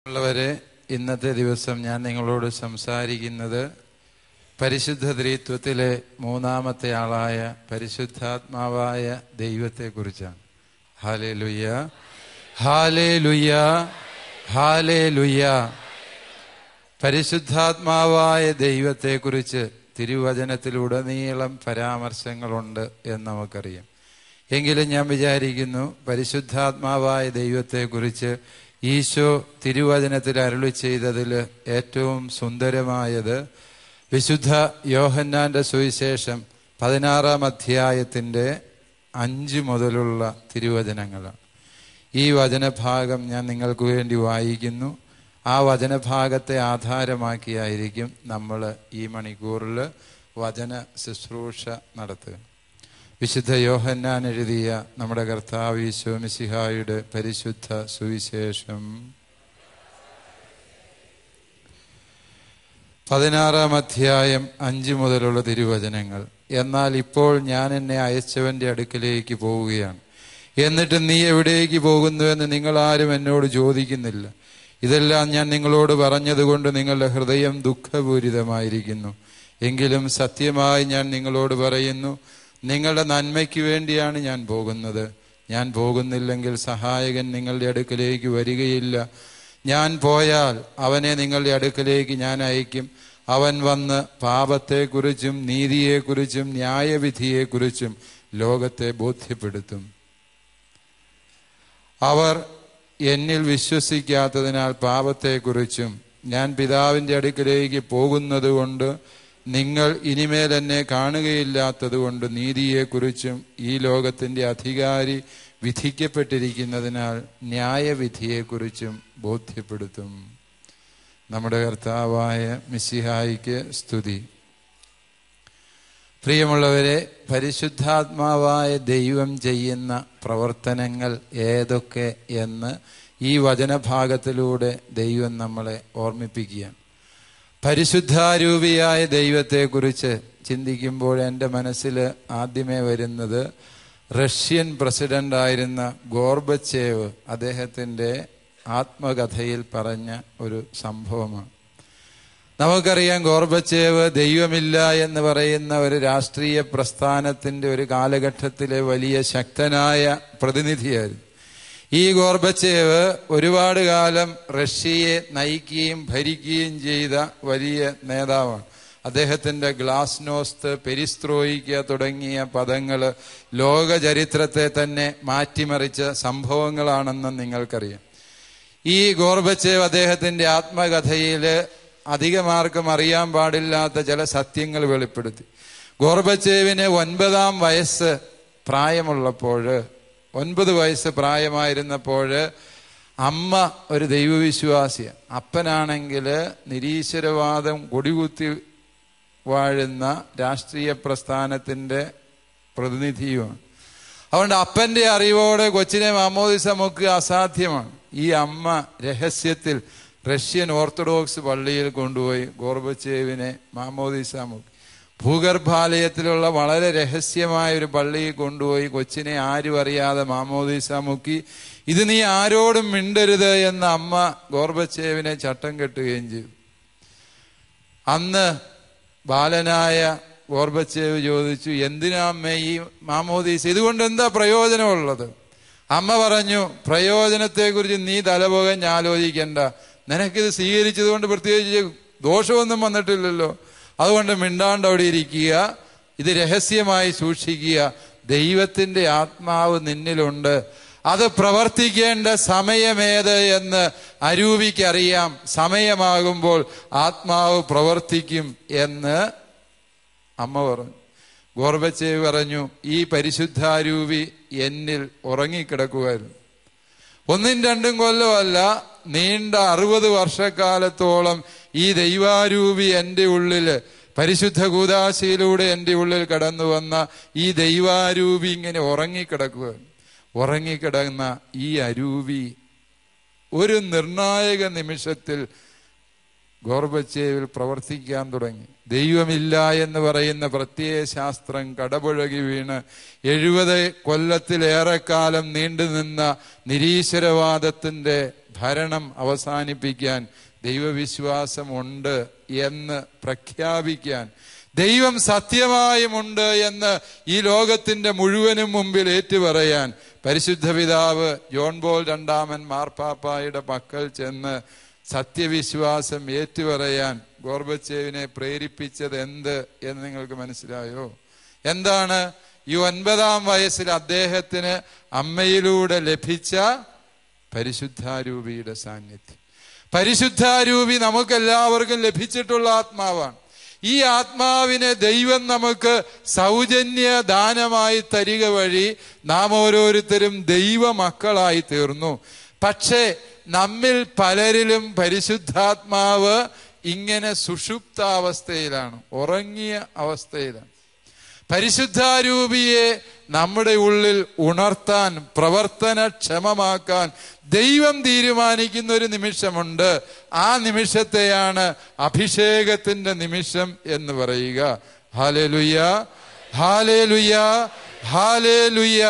ഉള്ളവരെ ഇന്നത്തെ ദിവസം ഞാൻ നിങ്ങളോട് സംസാരിക്കുന്നത് പരിശുദ്ധ ത്രിത്വത്തിലെ മൂന്നാമത്തെ ആളായ പരിശുദ്ധാത്മാവായ ദൈവത്തെക്കുറിച്ചാണ് ഹാലേ ലുയ്യ ഹാലേ ലുയ്യ ഹാലേ ലുയ്യ പരിശുദ്ധാത്മാവായ ദൈവത്തെക്കുറിച്ച് തിരുവചനത്തിലുടനീളം പരാമർശങ്ങളുണ്ട് എന്ന് നമുക്കറിയാം എങ്കിലും ഞാൻ വിചാരിക്കുന്നു പരിശുദ്ധാത്മാവായ ദൈവത്തെക്കുറിച്ച് ഈശോ തിരുവചനത്തിൽ അരുളി ചെയ്തതിൽ ഏറ്റവും സുന്ദരമായത് വിശുദ്ധ യോഹന്നാന്റെ സുവിശേഷം പതിനാറാം അധ്യായത്തിൻ്റെ അഞ്ച് മുതലുള്ള തിരുവചനങ്ങളാണ് ഈ വചനഭാഗം ഞാൻ നിങ്ങൾക്ക് വേണ്ടി വായിക്കുന്നു ആ വചനഭാഗത്തെ ആധാരമാക്കിയായിരിക്കും നമ്മൾ ഈ മണിക്കൂറിൽ വചന ശുശ്രൂഷ നടത്തുക വിശുദ്ധ യോഹന്നാൻ എഴുതിയ നമ്മുടെ കർത്താവ് ഈശോ മിശിഹായുടെ പരിശുദ്ധ സുവിശേഷം പതിനാറാം അധ്യായം അഞ്ച് മുതലുള്ള തിരുവചനങ്ങൾ എന്നാൽ ഇപ്പോൾ ഞാൻ എന്നെ അയച്ചവന്റെ അടുക്കലേക്ക് പോവുകയാണ് എന്നിട്ട് നീ എവിടേക്ക് പോകുന്നുവെന്ന് നിങ്ങൾ ആരും എന്നോട് ചോദിക്കുന്നില്ല ഇതെല്ലാം ഞാൻ നിങ്ങളോട് പറഞ്ഞതുകൊണ്ട് നിങ്ങളുടെ ഹൃദയം ദുഃഖപൂരിതമായിരിക്കുന്നു എങ്കിലും സത്യമായി ഞാൻ നിങ്ങളോട് പറയുന്നു നിങ്ങളുടെ നന്മയ്ക്ക് വേണ്ടിയാണ് ഞാൻ പോകുന്നത് ഞാൻ പോകുന്നില്ലെങ്കിൽ സഹായകൻ നിങ്ങളുടെ അടുക്കലേക്ക് വരികയില്ല ഞാൻ പോയാൽ അവനെ നിങ്ങളുടെ അടുക്കലേക്ക് ഞാൻ അയക്കും അവൻ വന്ന് പാപത്തെക്കുറിച്ചും നീതിയെക്കുറിച്ചും ന്യായവിധിയെക്കുറിച്ചും ലോകത്തെ ബോധ്യപ്പെടുത്തും അവർ എന്നിൽ വിശ്വസിക്കാത്തതിനാൽ പാപത്തെക്കുറിച്ചും ഞാൻ പിതാവിൻ്റെ അടുക്കലേക്ക് പോകുന്നത് കൊണ്ട് നിങ്ങൾ ഇനിമേൽ എന്നെ കാണുകയില്ലാത്തതുകൊണ്ട് നീതിയെക്കുറിച്ചും ഈ ലോകത്തിൻ്റെ അധികാരി വിധിക്കപ്പെട്ടിരിക്കുന്നതിനാൽ ന്യായവിധിയെക്കുറിച്ചും ബോധ്യപ്പെടുത്തും നമ്മുടെ കർത്താവായ മിസ്സിഹായിക്ക് സ്തുതി പ്രിയമുള്ളവരെ പരിശുദ്ധാത്മാവായ ദൈവം ചെയ്യുന്ന പ്രവർത്തനങ്ങൾ ഏതൊക്കെ എന്ന് ഈ വചനഭാഗത്തിലൂടെ ദൈവം നമ്മളെ ഓർമ്മിപ്പിക്കുകയാണ് പരിശുദ്ധാരൂപിയായ ദൈവത്തെക്കുറിച്ച് ചിന്തിക്കുമ്പോൾ എൻ്റെ മനസ്സിൽ ആദ്യമേ വരുന്നത് റഷ്യൻ പ്രസിഡന്റ് ആയിരുന്ന ഗോർബച്ചേവ് അദ്ദേഹത്തിൻ്റെ ആത്മകഥയിൽ പറഞ്ഞ ഒരു സംഭവമാണ് നമുക്കറിയാം ഗോർബച്ചേവ് ദൈവമില്ല എന്ന് പറയുന്ന ഒരു രാഷ്ട്രീയ പ്രസ്ഥാനത്തിന്റെ ഒരു കാലഘട്ടത്തിലെ വലിയ ശക്തനായ പ്രതിനിധിയായിരുന്നു ഈ ഗോർബച്ചേവ് ഒരുപാട് കാലം റഷ്യയെ നയിക്കുകയും ഭരിക്കുകയും ചെയ്ത വലിയ നേതാവാണ് അദ്ദേഹത്തിന്റെ ഗ്ലാസ്നോസ്ത് പെരിസ്ത്രോയിക്ക തുടങ്ങിയ പദങ്ങൾ ലോക ചരിത്രത്തെ തന്നെ മാറ്റിമറിച്ച സംഭവങ്ങളാണെന്ന് നിങ്ങൾക്കറിയാം ഈ ഗോർബച്ചേവ് അദ്ദേഹത്തിന്റെ ആത്മകഥയിൽ അധികമാർക്കും അറിയാൻ പാടില്ലാത്ത ചില സത്യങ്ങൾ വെളിപ്പെടുത്തി ഗോർബച്ചേവിന് ഒൻപതാം വയസ്സ് പ്രായമുള്ളപ്പോൾ ഒൻപത് വയസ്സ് പ്രായമായിരുന്നപ്പോൾ അമ്മ ഒരു ദൈവവിശ്വാസിയാണ് അപ്പനാണെങ്കിൽ നിരീശ്വരവാദം കൊടികുത്തി വാഴുന്ന രാഷ്ട്രീയ പ്രസ്ഥാനത്തിന്റെ പ്രതിനിധിയുമാണ് അതുകൊണ്ട് അപ്പന്റെ അറിവോടെ കൊച്ചിനെ മാമോദിസ മുക്കുക അസാധ്യമാണ് ഈ അമ്മ രഹസ്യത്തിൽ റഷ്യൻ ഓർത്തഡോക്സ് പള്ളിയിൽ കൊണ്ടുപോയി ഗോർബച്ചേവിനെ മാമോദിസ മുക്കി ഭൂഗർഭാലയത്തിലുള്ള വളരെ രഹസ്യമായ ഒരു പള്ളിയിൽ കൊണ്ടുപോയി കൊച്ചിനെ ആരും അറിയാതെ മാമോദിസ മുക്കി ഇത് നീ ആരോടും മിണ്ടരുത് എന്ന അമ്മ ഗോർബച്ചേവിനെ ചട്ടം കെട്ടുകയും ചെയ്തു അന്ന് ബാലനായ ഗോർബച്ചേവ് ചോദിച്ചു എന്തിനാ അമ്മ ഈ മാമോദീസ് ഇതുകൊണ്ട് എന്താ പ്രയോജനമുള്ളത് അമ്മ പറഞ്ഞു പ്രയോജനത്തെക്കുറിച്ച് നീ തലപോകഞ്ഞ് ആലോചിക്കണ്ട നിനക്കിത് സ്വീകരിച്ചത് കൊണ്ട് പ്രത്യേകിച്ച് ദോഷമൊന്നും വന്നിട്ടില്ലല്ലോ അതുകൊണ്ട് മിണ്ടാണ്ട് അവിടെ ഇരിക്കുക ഇത് രഹസ്യമായി സൂക്ഷിക്കുക ദൈവത്തിന്റെ ആത്മാവ് നിന്നിലുണ്ട് അത് പ്രവർത്തിക്കേണ്ട സമയമേത് എന്ന് അരൂപിക്കറിയാം സമയമാകുമ്പോൾ ആത്മാവ് പ്രവർത്തിക്കും എന്ന് അമ്മ പറഞ്ഞു ഗോർബച്ചേവ് പറഞ്ഞു ഈ പരിശുദ്ധാരൂപി എന്നിൽ ഉറങ്ങിക്കിടക്കുമായിരുന്നു ഒന്നും രണ്ടും കൊല്ലമല്ല നീണ്ട അറുപത് വർഷക്കാലത്തോളം ഈ ദൈവാരൂപി എൻ്റെ ഉള്ളില് പരിശുദ്ധ കൂതാശയിലൂടെ എൻ്റെ ഉള്ളിൽ കടന്നു വന്ന ഈ ദൈവാരൂപി ഇങ്ങനെ ഉറങ്ങിക്കിടക്കുക ഉറങ്ങിക്കിടന്ന ഈ അരൂപി ഒരു നിർണായക നിമിഷത്തിൽ ഗോർബച്ചേവിൽ പ്രവർത്തിക്കാൻ തുടങ്ങി ദൈവമില്ല എന്ന് പറയുന്ന പ്രത്യയ ശാസ്ത്രം കടപുഴകി വീണ് എഴുപത് കൊല്ലത്തിലേറെക്കാലം നീണ്ടുനിന്ന നിരീശ്വരവാദത്തിന്റെ ഭരണം അവസാനിപ്പിക്കാൻ ദൈവവിശ്വാസമുണ്ട് എന്ന് പ്രഖ്യാപിക്കാൻ ദൈവം സത്യമായുമുണ്ട് എന്ന് ഈ ലോകത്തിന്റെ മുഴുവനും മുമ്പിൽ ഏറ്റുപറയാൻ പരിശുദ്ധ പിതാവ് ജോൺ ബോൾ രണ്ടാമൻ മാർപ്പാപ്പായുടെ പക്കൽ ചെന്ന് സത്യവിശ്വാസം ഏറ്റുപറയാൻ ഗോർബച്ചേവിനെ പ്രേരിപ്പിച്ചത് എന്ത് എന്ന് നിങ്ങൾക്ക് മനസ്സിലായോ എന്താണ് ഈ ഒൻപതാം വയസ്സിൽ അദ്ദേഹത്തിന് അമ്മയിലൂടെ ലഭിച്ച പരിശുദ്ധാരൂപിയുടെ സാന്നിധ്യം പരിശുദ്ധാരൂപി നമുക്കെല്ലാവർക്കും ലഭിച്ചിട്ടുള്ള ആത്മാവാണ് ഈ ആത്മാവിനെ ദൈവം നമുക്ക് സൗജന്യ ദാനമായി തരിക വഴി നാം ഓരോരുത്തരും ദൈവമക്കളായി തീർന്നു പക്ഷേ നമ്മിൽ പലരിലും പരിശുദ്ധാത്മാവ് ഇങ്ങനെ സുഷുപ്താവസ്ഥയിലാണ് ഉറങ്ങിയ അവസ്ഥയിലാണ് പരിശുദ്ധാരൂപിയെ നമ്മുടെ ഉള്ളിൽ ഉണർത്താൻ പ്രവർത്തനക്ഷമമാക്കാൻ ദൈവം തീരുമാനിക്കുന്ന ഒരു നിമിഷമുണ്ട് ആ നിമിഷത്തെയാണ് അഭിഷേകത്തിന്റെ നിമിഷം എന്ന് പറയുക ഹാലേ ലുയ്യ ഹാലേ ലുയ്യ ഹാലേ ലുയ്യ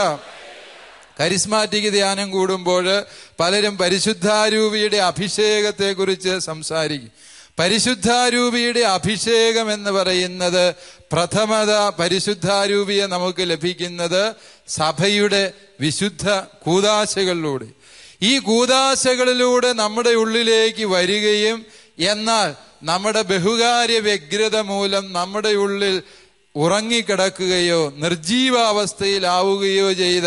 കരിസ്മാറ്റിക് ധ്യാനം കൂടുമ്പോൾ പലരും പരിശുദ്ധാരൂപിയുടെ അഭിഷേകത്തെക്കുറിച്ച് സംസാരിക്കും പരിശുദ്ധാരൂപിയുടെ അഭിഷേകം എന്ന് പറയുന്നത് പ്രഥമത പരിശുദ്ധാരൂപിയെ നമുക്ക് ലഭിക്കുന്നത് സഭയുടെ വിശുദ്ധ കൂതാശകളിലൂടെ ഈ കൂതാശകളിലൂടെ നമ്മുടെ ഉള്ളിലേക്ക് വരികയും എന്നാൽ നമ്മുടെ ബഹുകാര്യ വ്യഗ്രത മൂലം നമ്മുടെ ഉള്ളിൽ ഉറങ്ങിക്കിടക്കുകയോ നിർജീവാവസ്ഥയിലാവുകയോ ചെയ്ത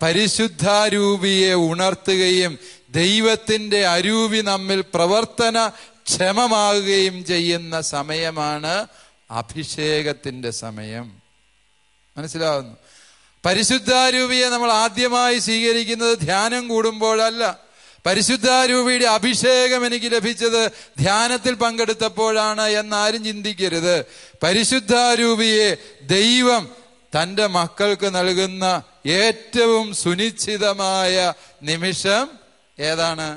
പരിശുദ്ധാരൂപിയെ ഉണർത്തുകയും ദൈവത്തിന്റെ അരൂപി നമ്മിൽ പ്രവർത്തന ക്ഷമമാകുകയും ചെയ്യുന്ന സമയമാണ് അഭിഷേകത്തിന്റെ സമയം മനസ്സിലാവുന്നു പരിശുദ്ധാരൂപിയെ നമ്മൾ ആദ്യമായി സ്വീകരിക്കുന്നത് ധ്യാനം കൂടുമ്പോഴല്ല പരിശുദ്ധാരൂപിയുടെ അഭിഷേകം എനിക്ക് ലഭിച്ചത് ധ്യാനത്തിൽ പങ്കെടുത്തപ്പോഴാണ് എന്നാരും ചിന്തിക്കരുത് പരിശുദ്ധാരൂപിയെ ദൈവം തൻ്റെ മക്കൾക്ക് നൽകുന്ന ഏറ്റവും സുനിശ്ചിതമായ നിമിഷം ഏതാണ്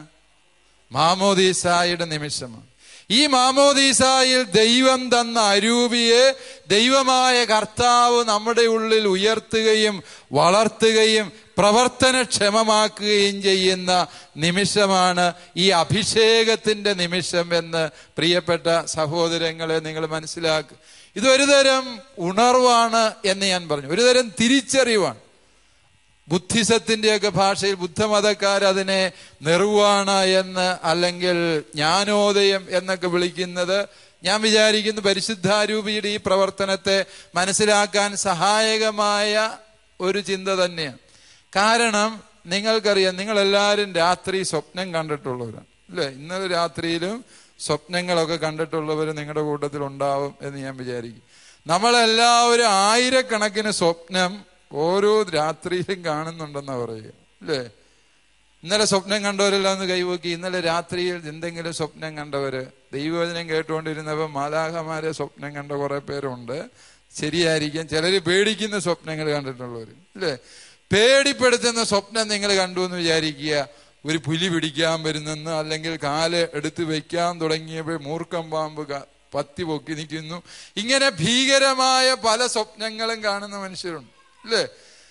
മാമോദീസായുടെ നിമിഷമാണ് ഈ മാമോദീസായിൽ ദൈവം തന്ന അരൂപിയെ ദൈവമായ കർത്താവ് നമ്മുടെ ഉള്ളിൽ ഉയർത്തുകയും വളർത്തുകയും പ്രവർത്തനക്ഷമമാക്കുകയും ചെയ്യുന്ന നിമിഷമാണ് ഈ അഭിഷേകത്തിന്റെ നിമിഷം എന്ന് പ്രിയപ്പെട്ട സഹോദരങ്ങളെ നിങ്ങൾ മനസ്സിലാക്കുക ഇതൊരു തരം ഉണർവാണ് എന്ന് ഞാൻ പറഞ്ഞു ഒരു തരം തിരിച്ചറിവാണ് ബുദ്ധിസത്തിന്റെയൊക്കെ ഭാഷയിൽ ബുദ്ധമതക്കാർ അതിനെ നിർവാണ എന്ന് അല്ലെങ്കിൽ ജ്ഞാനോദയം എന്നൊക്കെ വിളിക്കുന്നത് ഞാൻ വിചാരിക്കുന്നു പരിശുദ്ധാരൂപിയുടെ ഈ പ്രവർത്തനത്തെ മനസ്സിലാക്കാൻ സഹായകമായ ഒരു ചിന്ത തന്നെയാണ് കാരണം നിങ്ങൾക്കറിയാം നിങ്ങളെല്ലാവരും രാത്രി സ്വപ്നം കണ്ടിട്ടുള്ളവരാണ് അല്ലേ ഇന്നലെ രാത്രിയിലും സ്വപ്നങ്ങളൊക്കെ കണ്ടിട്ടുള്ളവർ നിങ്ങളുടെ കൂട്ടത്തിൽ ഉണ്ടാവും എന്ന് ഞാൻ വിചാരിക്കും നമ്മളെല്ലാവരും ആയിരക്കണക്കിന് സ്വപ്നം ഓരോ രാത്രിയിലും കാണുന്നുണ്ടെന്നാ പറയുക അല്ലേ ഇന്നലെ സ്വപ്നം കണ്ടവരെല്ലാം ഒന്ന് കൈവക്കി ഇന്നലെ രാത്രിയിൽ എന്തെങ്കിലും സ്വപ്നം കണ്ടവര് ദൈവവചനം കേട്ടുകൊണ്ടിരുന്നപ്പോൾ മാലാഹമാരെ സ്വപ്നം കണ്ട കുറെ പേരുണ്ട് ശരിയായിരിക്കും ചിലര് പേടിക്കുന്ന സ്വപ്നങ്ങൾ കണ്ടിട്ടുള്ളവർ അല്ലേ പേടിപ്പെടുത്തുന്ന സ്വപ്നം നിങ്ങൾ കണ്ടു എന്ന് വിചാരിക്കുക ഒരു പുലി പിടിക്കാൻ വരുന്നെന്ന് അല്ലെങ്കിൽ കാല് എടുത്ത് വെക്കാൻ തുടങ്ങിയപ്പോൾ മൂർക്കം പാമ്പ് പത്തി പൊക്കി നിൽക്കുന്നു ഇങ്ങനെ ഭീകരമായ പല സ്വപ്നങ്ങളും കാണുന്ന മനുഷ്യരുണ്ട് അല്ലേ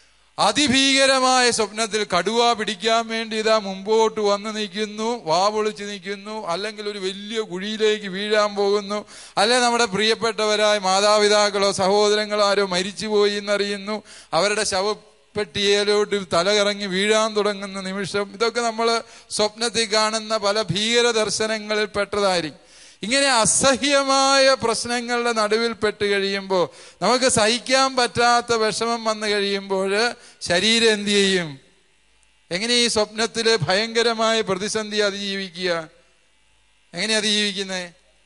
അതിഭീകരമായ സ്വപ്നത്തിൽ കടുവ പിടിക്കാൻ വേണ്ടി ഇതാ മുമ്പോട്ട് വന്ന് നിൽക്കുന്നു വാ പൊളിച്ച് നിൽക്കുന്നു അല്ലെങ്കിൽ ഒരു വലിയ കുഴിയിലേക്ക് വീഴാൻ പോകുന്നു അല്ലെ നമ്മുടെ പ്രിയപ്പെട്ടവരായ മാതാപിതാക്കളോ സഹോദരങ്ങളോ ആരോ മരിച്ചുപോയി എന്നറിയുന്നു അവരുടെ ശവപ്പെട്ടിയിലോട്ട് തല കറങ്ങി വീഴാൻ തുടങ്ങുന്ന നിമിഷം ഇതൊക്കെ നമ്മൾ സ്വപ്നത്തിൽ കാണുന്ന പല ഭീകര ദർശനങ്ങളിൽ പെട്ടതായിരിക്കും ഇങ്ങനെ അസഹ്യമായ പ്രശ്നങ്ങളുടെ നടുവിൽ പെട്ട് കഴിയുമ്പോൾ നമുക്ക് സഹിക്കാൻ പറ്റാത്ത വിഷമം വന്നു കഴിയുമ്പോൾ ശരീരം എന്ത് ചെയ്യും എങ്ങനെ ഈ സ്വപ്നത്തില് ഭയങ്കരമായ പ്രതിസന്ധി അതിജീവിക്കുക എങ്ങനെ അതിജീവിക്കുന്നേ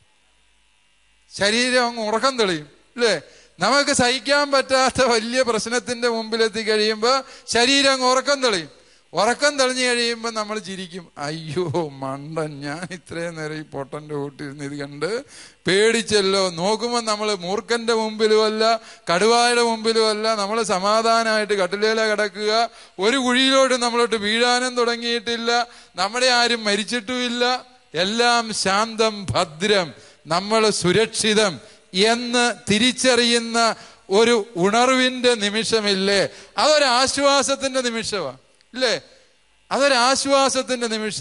ശരീരം അങ്ങ് ഉറക്കം തെളിയും അല്ലേ നമുക്ക് സഹിക്കാൻ പറ്റാത്ത വലിയ പ്രശ്നത്തിന്റെ മുമ്പിലെത്തി കഴിയുമ്പോൾ ശരീരം അങ്ങ് ഉറക്കം തെളിയും ഉറക്കം തെളിഞ്ഞു കഴിയുമ്പോൾ നമ്മൾ ചിരിക്കും അയ്യോ മണ്ടൻ ഞാൻ ഇത്രയും നേരം ഈ പൊട്ടന്റെ കൂട്ടിരുന്ന് ഇത് കണ്ട് പേടിച്ചല്ലോ നോക്കുമ്പോൾ നമ്മൾ മൂർഖന്റെ മുമ്പിലുമല്ല കടുവായുടെ മുമ്പിലുമല്ല നമ്മൾ സമാധാനമായിട്ട് കട്ടിലേല കിടക്കുക ഒരു കുഴിയിലോട്ട് നമ്മളോട്ട് വീഴാനും തുടങ്ങിയിട്ടില്ല നമ്മുടെ ആരും മരിച്ചിട്ടുമില്ല എല്ലാം ശാന്തം ഭദ്രം നമ്മൾ സുരക്ഷിതം എന്ന് തിരിച്ചറിയുന്ന ഒരു ഉണർവിന്റെ നിമിഷമില്ലേ അതൊരു ആശ്വാസത്തിന്റെ നിമിഷമാണ് ഇല്ലേ അതൊരാശ്വാസത്തിന്റെ നിമിഷമാണ്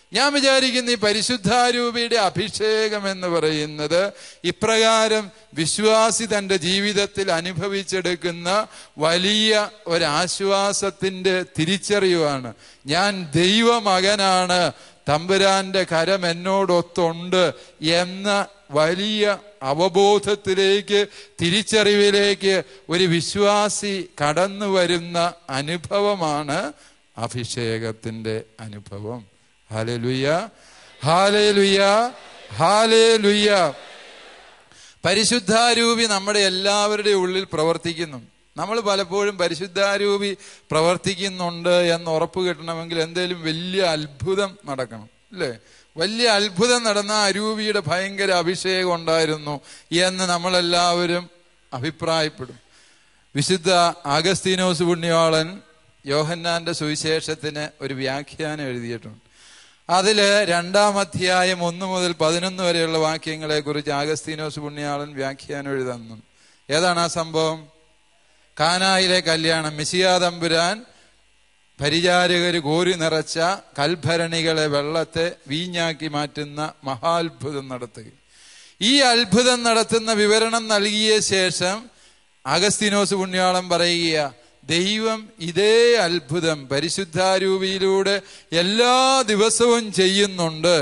ഞാൻ വിചാരിക്കുന്ന ഈ പരിശുദ്ധാരൂപിയുടെ അഭിഷേകം എന്ന് പറയുന്നത് ഇപ്രകാരം വിശ്വാസി തൻ്റെ ജീവിതത്തിൽ അനുഭവിച്ചെടുക്കുന്ന വലിയ ഒരാശ്വാസത്തിൻ്റെ തിരിച്ചറിവാണ് ഞാൻ ദൈവമകനാണ് തമ്പുരാന്റെ കരം എന്നോടൊത്തുണ്ട് എന്ന വലിയ അവബോധത്തിലേക്ക് തിരിച്ചറിവിലേക്ക് ഒരു വിശ്വാസി കടന്നു വരുന്ന അനുഭവമാണ് അഭിഷേകത്തിന്റെ അനുഭവം ഹാലലുയ്യ ഹാലേലുയ്യ ഹാലേലുയ്യ പരിശുദ്ധാരൂപി നമ്മുടെ എല്ലാവരുടെയും ഉള്ളിൽ പ്രവർത്തിക്കുന്നു നമ്മൾ പലപ്പോഴും പരിശുദ്ധാരൂപി പ്രവർത്തിക്കുന്നുണ്ട് എന്ന് ഉറപ്പ് കിട്ടണമെങ്കിൽ എന്തേലും വലിയ അത്ഭുതം നടക്കണം അല്ലേ വലിയ അത്ഭുതം നടന്ന അരൂപിയുടെ ഭയങ്കര അഭിഷേകം ഉണ്ടായിരുന്നു എന്ന് നമ്മളെല്ലാവരും അഭിപ്രായപ്പെടും വിശുദ്ധ ആഗസ്തീനോസ് പുണ്യവാളൻ യോഹന്നാന്റെ സുവിശേഷത്തിന് ഒരു വ്യാഖ്യാനം എഴുതിയിട്ടുണ്ട് അതില് രണ്ടാം അധ്യായം ഒന്ന് മുതൽ പതിനൊന്ന് വരെയുള്ള വാക്യങ്ങളെ കുറിച്ച് ആഗസ്തീനോസ് പുണ്യാളൻ വ്യാഖ്യാനം എഴുതുന്നു ഏതാണ് ആ സംഭവം കാനായിലെ കല്യാണം മിസിയാ തമ്പുരാൻ പരിചാരകർ കോരി നിറച്ച കൽഭരണികളെ വെള്ളത്തെ വീഞ്ഞാക്കി മാറ്റുന്ന മഹാത്ഭുതം നടത്തുക ഈ അത്ഭുതം നടത്തുന്ന വിവരണം നൽകിയ ശേഷം അഗസ്തിനോസ് പുണ്യാളം പറയുക ദൈവം ഇതേ അത്ഭുതം പരിശുദ്ധാരൂപിയിലൂടെ എല്ലാ ദിവസവും ചെയ്യുന്നുണ്ട്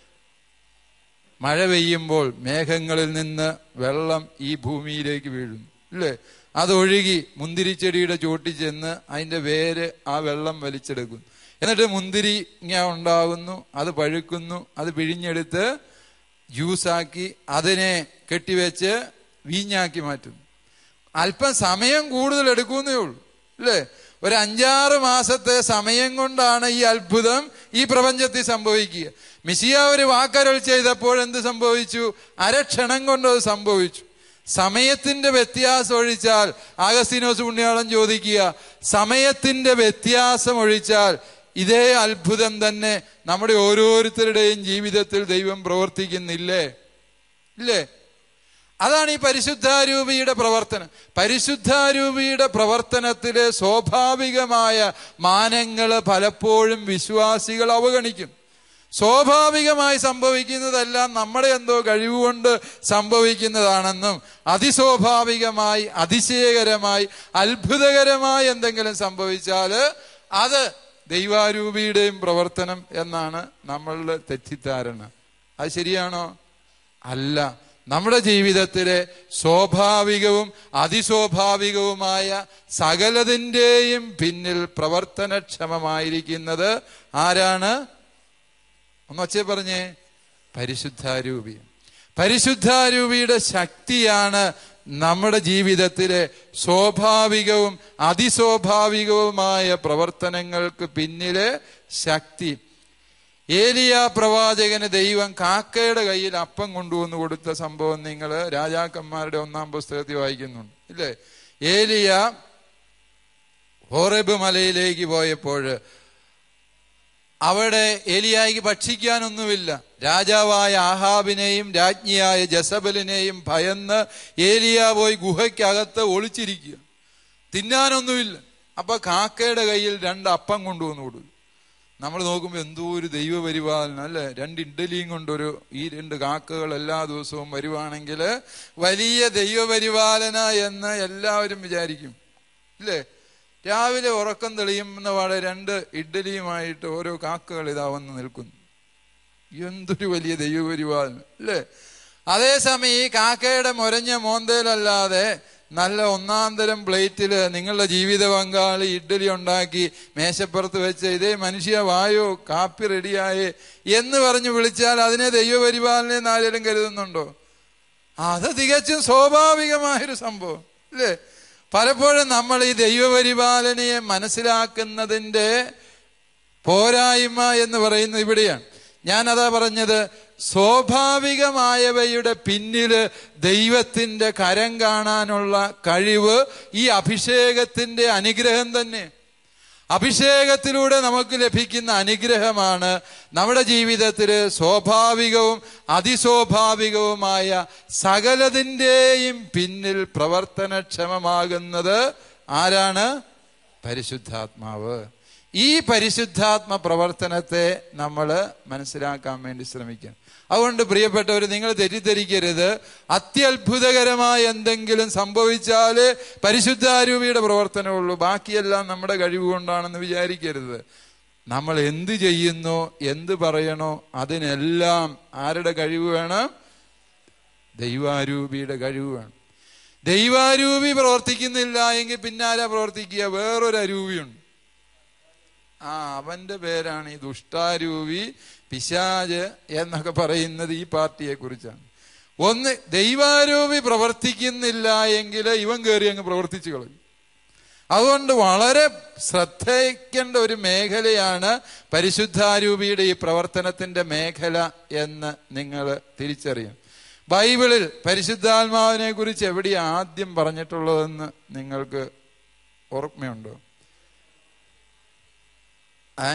മഴ പെയ്യുമ്പോൾ മേഘങ്ങളിൽ നിന്ന് വെള്ളം ഈ ഭൂമിയിലേക്ക് വീഴുന്നു അല്ലേ അതൊഴുകി മുന്തിരിച്ചെടിയുടെ ചോട്ടിൽ ചെന്ന് അതിന്റെ വേര് ആ വെള്ളം വലിച്ചെടുക്കുന്നു എന്നിട്ട് മുന്തിരി ഇങ്ങനെ ഉണ്ടാകുന്നു അത് പഴുക്കുന്നു അത് പിഴിഞ്ഞെടുത്ത് ജ്യൂസാക്കി അതിനെ കെട്ടിവെച്ച് വീഞ്ഞാക്കി മാറ്റുന്നു അല്പം സമയം കൂടുതൽ എടുക്കുന്നേ ഉള്ളൂ അല്ലേ ഒരു അഞ്ചാറ് മാസത്തെ സമയം കൊണ്ടാണ് ഈ അത്ഭുതം ഈ പ്രപഞ്ചത്തിൽ സംഭവിക്കുക മിസിയ ഒരു വാക്കരൾ ചെയ്തപ്പോൾ എന്ത് സംഭവിച്ചു അരക്ഷണം കൊണ്ട് അത് സംഭവിച്ചു സമയത്തിന്റെ വ്യത്യാസം ഒഴിച്ചാൽ ആഗസ്തീനോസ് പുണ്യാളം ചോദിക്കുക സമയത്തിന്റെ വ്യത്യാസം ഒഴിച്ചാൽ ഇതേ അത്ഭുതം തന്നെ നമ്മുടെ ഓരോരുത്തരുടെയും ജീവിതത്തിൽ ദൈവം പ്രവർത്തിക്കുന്നില്ലേ ഇല്ലേ അതാണ് ഈ പരിശുദ്ധാരൂപിയുടെ പ്രവർത്തനം പരിശുദ്ധാരൂപിയുടെ പ്രവർത്തനത്തിലെ സ്വാഭാവികമായ മാനങ്ങൾ പലപ്പോഴും വിശ്വാസികൾ അവഗണിക്കും സ്വാഭാവികമായി സംഭവിക്കുന്നതെല്ലാം നമ്മുടെ എന്തോ കഴിവുകൊണ്ട് സംഭവിക്കുന്നതാണെന്നും അതിസ്വാഭാവികമായി അതിശയകരമായി അത്ഭുതകരമായി എന്തെങ്കിലും സംഭവിച്ചാൽ അത് ദൈവാരൂപിയുടെയും പ്രവർത്തനം എന്നാണ് നമ്മളുടെ തെറ്റിദ്ധാരണ അത് ശരിയാണോ അല്ല നമ്മുടെ ജീവിതത്തിലെ സ്വാഭാവികവും അതിസ്വാഭാവികവുമായ സകലതിൻ്റെയും പിന്നിൽ പ്രവർത്തനക്ഷമമായിരിക്കുന്നത് ആരാണ് ഒന്ന് ഒച്ചേ പറഞ്ഞേ പരിശുദ്ധാരൂപി പരിശുദ്ധാരൂപിയുടെ ശക്തിയാണ് നമ്മുടെ ജീവിതത്തിലെ സ്വാഭാവികവും അതിസ്വാഭാവികവുമായ പ്രവർത്തനങ്ങൾക്ക് പിന്നിലെ ശക്തി ഏലിയ പ്രവാചകന് ദൈവം കാക്കയുടെ കയ്യിൽ അപ്പം കൊണ്ടുവന്ന് കൊടുത്ത സംഭവം നിങ്ങൾ രാജാക്കന്മാരുടെ ഒന്നാം പുസ്തകത്തിൽ വായിക്കുന്നുണ്ട് ഇല്ലേ ഏലിയ ഹോറബ് മലയിലേക്ക് പോയപ്പോൾ അവിടെ ഏലിയായിക്ക് ഭക്ഷിക്കാനൊന്നുമില്ല രാജാവായ ആഹാബിനെയും രാജ്ഞിയായ ജസബലിനെയും ഭയന്ന് ഏലിയ പോയി ഗുഹയ്ക്കകത്ത് ഒളിച്ചിരിക്കുക തിന്നാനൊന്നുമില്ല അപ്പൊ കാക്കയുടെ കയ്യിൽ രണ്ട് അപ്പം കൊണ്ടുവന്നു കൊടുക്കും നമ്മൾ നോക്കുമ്പോൾ എന്തോ ഒരു ദൈവപരിപാലനം അല്ലെ രണ്ട് ഇഡ്ഡലിയും കൊണ്ടൊരു ഈ രണ്ട് കാക്കകൾ എല്ലാ ദിവസവും വരുവാണെങ്കിൽ വലിയ ദൈവപരിപാലന എന്ന് എല്ലാവരും വിചാരിക്കും ഇല്ലേ രാവിലെ ഉറക്കം തെളിയുന്ന പാടെ രണ്ട് ഇഡ്ഡലിയുമായിട്ട് ഓരോ കാക്കകൾ ഇതാ വന്ന് നിൽക്കുന്നു എന്തൊരു വലിയ ദൈവപരിപാലനം അല്ലേ അതേസമയം ഈ കാക്കയുടെ മുരഞ്ഞ മോന്തയിലല്ലാതെ നല്ല ഒന്നാം തരം പ്ലേറ്റിൽ നിങ്ങളുടെ ജീവിത പങ്കാളി ഇഡ്ഡലി ഉണ്ടാക്കി മേശപ്പുറത്ത് വെച്ച് ഇതേ മനുഷ്യ വായോ കാപ്പി റെഡിയായേ എന്ന് പറഞ്ഞ് വിളിച്ചാൽ അതിനെ ദൈവപരിപാലനം ആരെങ്കിലും കരുതുന്നുണ്ടോ അത് തികച്ചും സ്വാഭാവികമായൊരു സംഭവം അല്ലേ പലപ്പോഴും നമ്മൾ ഈ ദൈവപരിപാലനയെ മനസ്സിലാക്കുന്നതിൻ്റെ പോരായ്മ എന്ന് പറയുന്നത് ഇവിടെയാണ് ഞാനതാ പറഞ്ഞത് സ്വാഭാവികമായവയുടെ പിന്നില് ദൈവത്തിന്റെ കരം കാണാനുള്ള കഴിവ് ഈ അഭിഷേകത്തിന്റെ അനുഗ്രഹം തന്നെ അഭിഷേകത്തിലൂടെ നമുക്ക് ലഭിക്കുന്ന അനുഗ്രഹമാണ് നമ്മുടെ ജീവിതത്തിൽ സ്വാഭാവികവും അതിസ്വാഭാവികവുമായ സകലതിൻ്റെയും പിന്നിൽ പ്രവർത്തനക്ഷമമാകുന്നത് ആരാണ് പരിശുദ്ധാത്മാവ് ഈ പരിശുദ്ധാത്മ പ്രവർത്തനത്തെ നമ്മൾ മനസ്സിലാക്കാൻ വേണ്ടി ശ്രമിക്കണം അതുകൊണ്ട് പ്രിയപ്പെട്ടവർ നിങ്ങൾ തെറ്റിദ്ധരിക്കരുത് അത്യത്ഭുതകരമായ എന്തെങ്കിലും സംഭവിച്ചാൽ പരിശുദ്ധാരൂപിയുടെ പ്രവർത്തനമുള്ളൂ ബാക്കിയെല്ലാം നമ്മുടെ കഴിവ് കൊണ്ടാണെന്ന് വിചാരിക്കരുത് നമ്മൾ എന്ത് ചെയ്യുന്നോ എന്ത് പറയണോ അതിനെല്ലാം ആരുടെ കഴിവ് വേണം ദൈവാരൂപിയുടെ കഴിവ് വേണം ദൈവാരൂപി പ്രവർത്തിക്കുന്നില്ല എങ്കിൽ പിന്നാലെ പ്രവർത്തിക്കുക വേറൊരു അരൂപിയുണ്ട് ആ അവന്റെ പേരാണ് ഈ ദുഷ്ടാരൂപി പിശാജ് എന്നൊക്കെ പറയുന്നത് ഈ പാർട്ടിയെ കുറിച്ചാണ് ഒന്ന് ദൈവാരൂപി പ്രവർത്തിക്കുന്നില്ല എങ്കിൽ ഇവൻ കയറി അങ്ങ് പ്രവർത്തിച്ചു കളയും അതുകൊണ്ട് വളരെ ശ്രദ്ധിക്കേണ്ട ഒരു മേഖലയാണ് പരിശുദ്ധാരൂപിയുടെ ഈ പ്രവർത്തനത്തിന്റെ മേഖല എന്ന് നിങ്ങൾ തിരിച്ചറിയും ബൈബിളിൽ പരിശുദ്ധാത്മാവിനെ കുറിച്ച് എവിടെയാ ആദ്യം പറഞ്ഞിട്ടുള്ളതെന്ന് നിങ്ങൾക്ക് ഓർമ്മയുണ്ടോ ഏ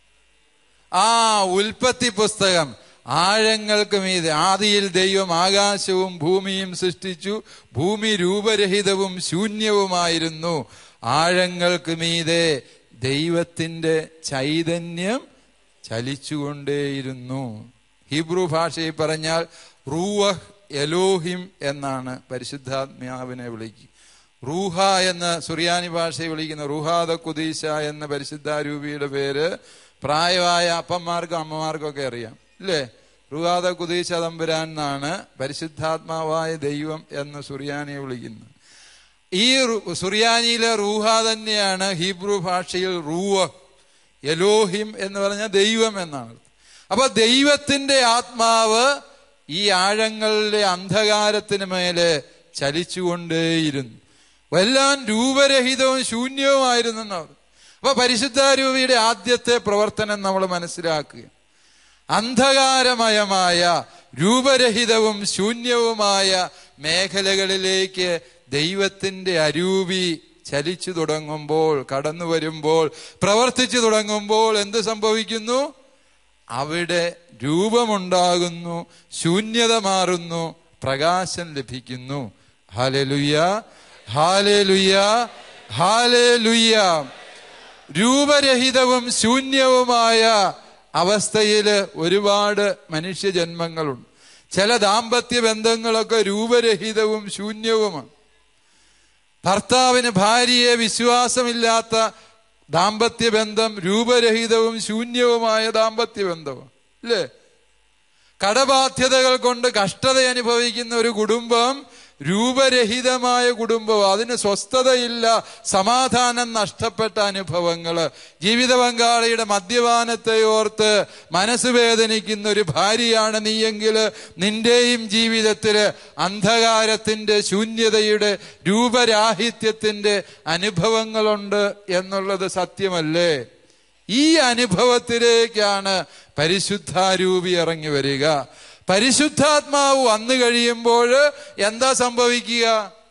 ആ ഉൽപ്പത്തി പുസ്തകം ആഴങ്ങൾക്ക് മീതെ ആദിയിൽ ദൈവം ആകാശവും ഭൂമിയും സൃഷ്ടിച്ചു ഭൂമി രൂപരഹിതവും ശൂന്യവുമായിരുന്നു ആഴങ്ങൾക്ക് മീതെ ദൈവത്തിന്റെ ചൈതന്യം ചലിച്ചുകൊണ്ടേയിരുന്നു ഹീബ്രു ഭാഷയിൽ പറഞ്ഞാൽ റൂവഹ് എലോഹിം എന്നാണ് പരിശുദ്ധാത്മാവിനെ വിളിക്കുക റൂഹ എന്ന് സുറിയാനി ഭാഷയിൽ വിളിക്കുന്ന റുഹാദ കുദീശ എന്ന പരിശുദ്ധാരൂപിയുടെ പേര് പ്രായമായ അപ്പന്മാർക്കും അമ്മമാർക്കും ഒക്കെ അറിയാം ഇല്ലേ റുഹാദ കുദീശ തമ്പുരാൻ എന്നാണ് പരിശുദ്ധാത്മാവായ ദൈവം എന്ന് സുറിയാനിയെ വിളിക്കുന്നത് ഈ സുറിയാനിയിലെ റൂഹ തന്നെയാണ് ഹീബ്രു ഭാഷയിൽ റൂവ എലോഹിം എന്ന് പറഞ്ഞ ദൈവം എന്നാണ് അപ്പൊ ദൈവത്തിന്റെ ആത്മാവ് ഈ ആഴങ്ങളിലെ അന്ധകാരത്തിന് മേലെ ചലിച്ചുകൊണ്ടേയിരുന്നു എല്ലാം രൂപരഹിതവും ശൂന്യവുമായിരുന്നു എന്നവർ അപ്പൊ പരിശുദ്ധാരൂപിയുടെ ആദ്യത്തെ പ്രവർത്തനം നമ്മൾ മനസ്സിലാക്കുക അന്ധകാരമയമായ രൂപരഹിതവും ശൂന്യവുമായ മേഖലകളിലേക്ക് ദൈവത്തിന്റെ അരൂപി ചലിച്ചു തുടങ്ങുമ്പോൾ കടന്നു വരുമ്പോൾ പ്രവർത്തിച്ചു തുടങ്ങുമ്പോൾ എന്ത് സംഭവിക്കുന്നു അവിടെ രൂപമുണ്ടാകുന്നു ശൂന്യത മാറുന്നു പ്രകാശം ലഭിക്കുന്നു ഹാലലുയ്യ ഹാലേലുയ്യ ഹാലേലുയ്യ രൂപരഹിതവും ശൂന്യവുമായ അവസ്ഥയിൽ ഒരുപാട് മനുഷ്യജന്മങ്ങളുണ്ട് ചില ദാമ്പത്യ ബന്ധങ്ങളൊക്കെ രൂപരഹിതവും ശൂന്യവുമാണ് ഭർത്താവിന് ഭാര്യയെ വിശ്വാസമില്ലാത്ത ദാമ്പത്യ ബന്ധം രൂപരഹിതവും ശൂന്യവുമായ ദാമ്പത്യ ബന്ധമാണ് അല്ലേ കടബാധ്യതകൾ കൊണ്ട് കഷ്ടത അനുഭവിക്കുന്ന ഒരു കുടുംബം രൂപരഹിതമായ കുടുംബം അതിന് സ്വസ്ഥതയില്ല സമാധാനം നഷ്ടപ്പെട്ട അനുഭവങ്ങള് ജീവിത പങ്കാളിയുടെ മദ്യപാനത്തെ ഓർത്ത് മനസ്സ് വേദനിക്കുന്ന ഒരു ഭാര്യയാണ് നീയെങ്കിൽ നിന്റെയും ജീവിതത്തില് അന്ധകാരത്തിന്റെ ശൂന്യതയുടെ രൂപരാഹിത്യത്തിന്റെ അനുഭവങ്ങളുണ്ട് എന്നുള്ളത് സത്യമല്ലേ ഈ അനുഭവത്തിലേക്കാണ് പരിശുദ്ധാരൂപി ഇറങ്ങി വരിക പരിശുദ്ധാത്മാവ് വന്നു കഴിയുമ്പോൾ എന്താ സംഭവിക്കുക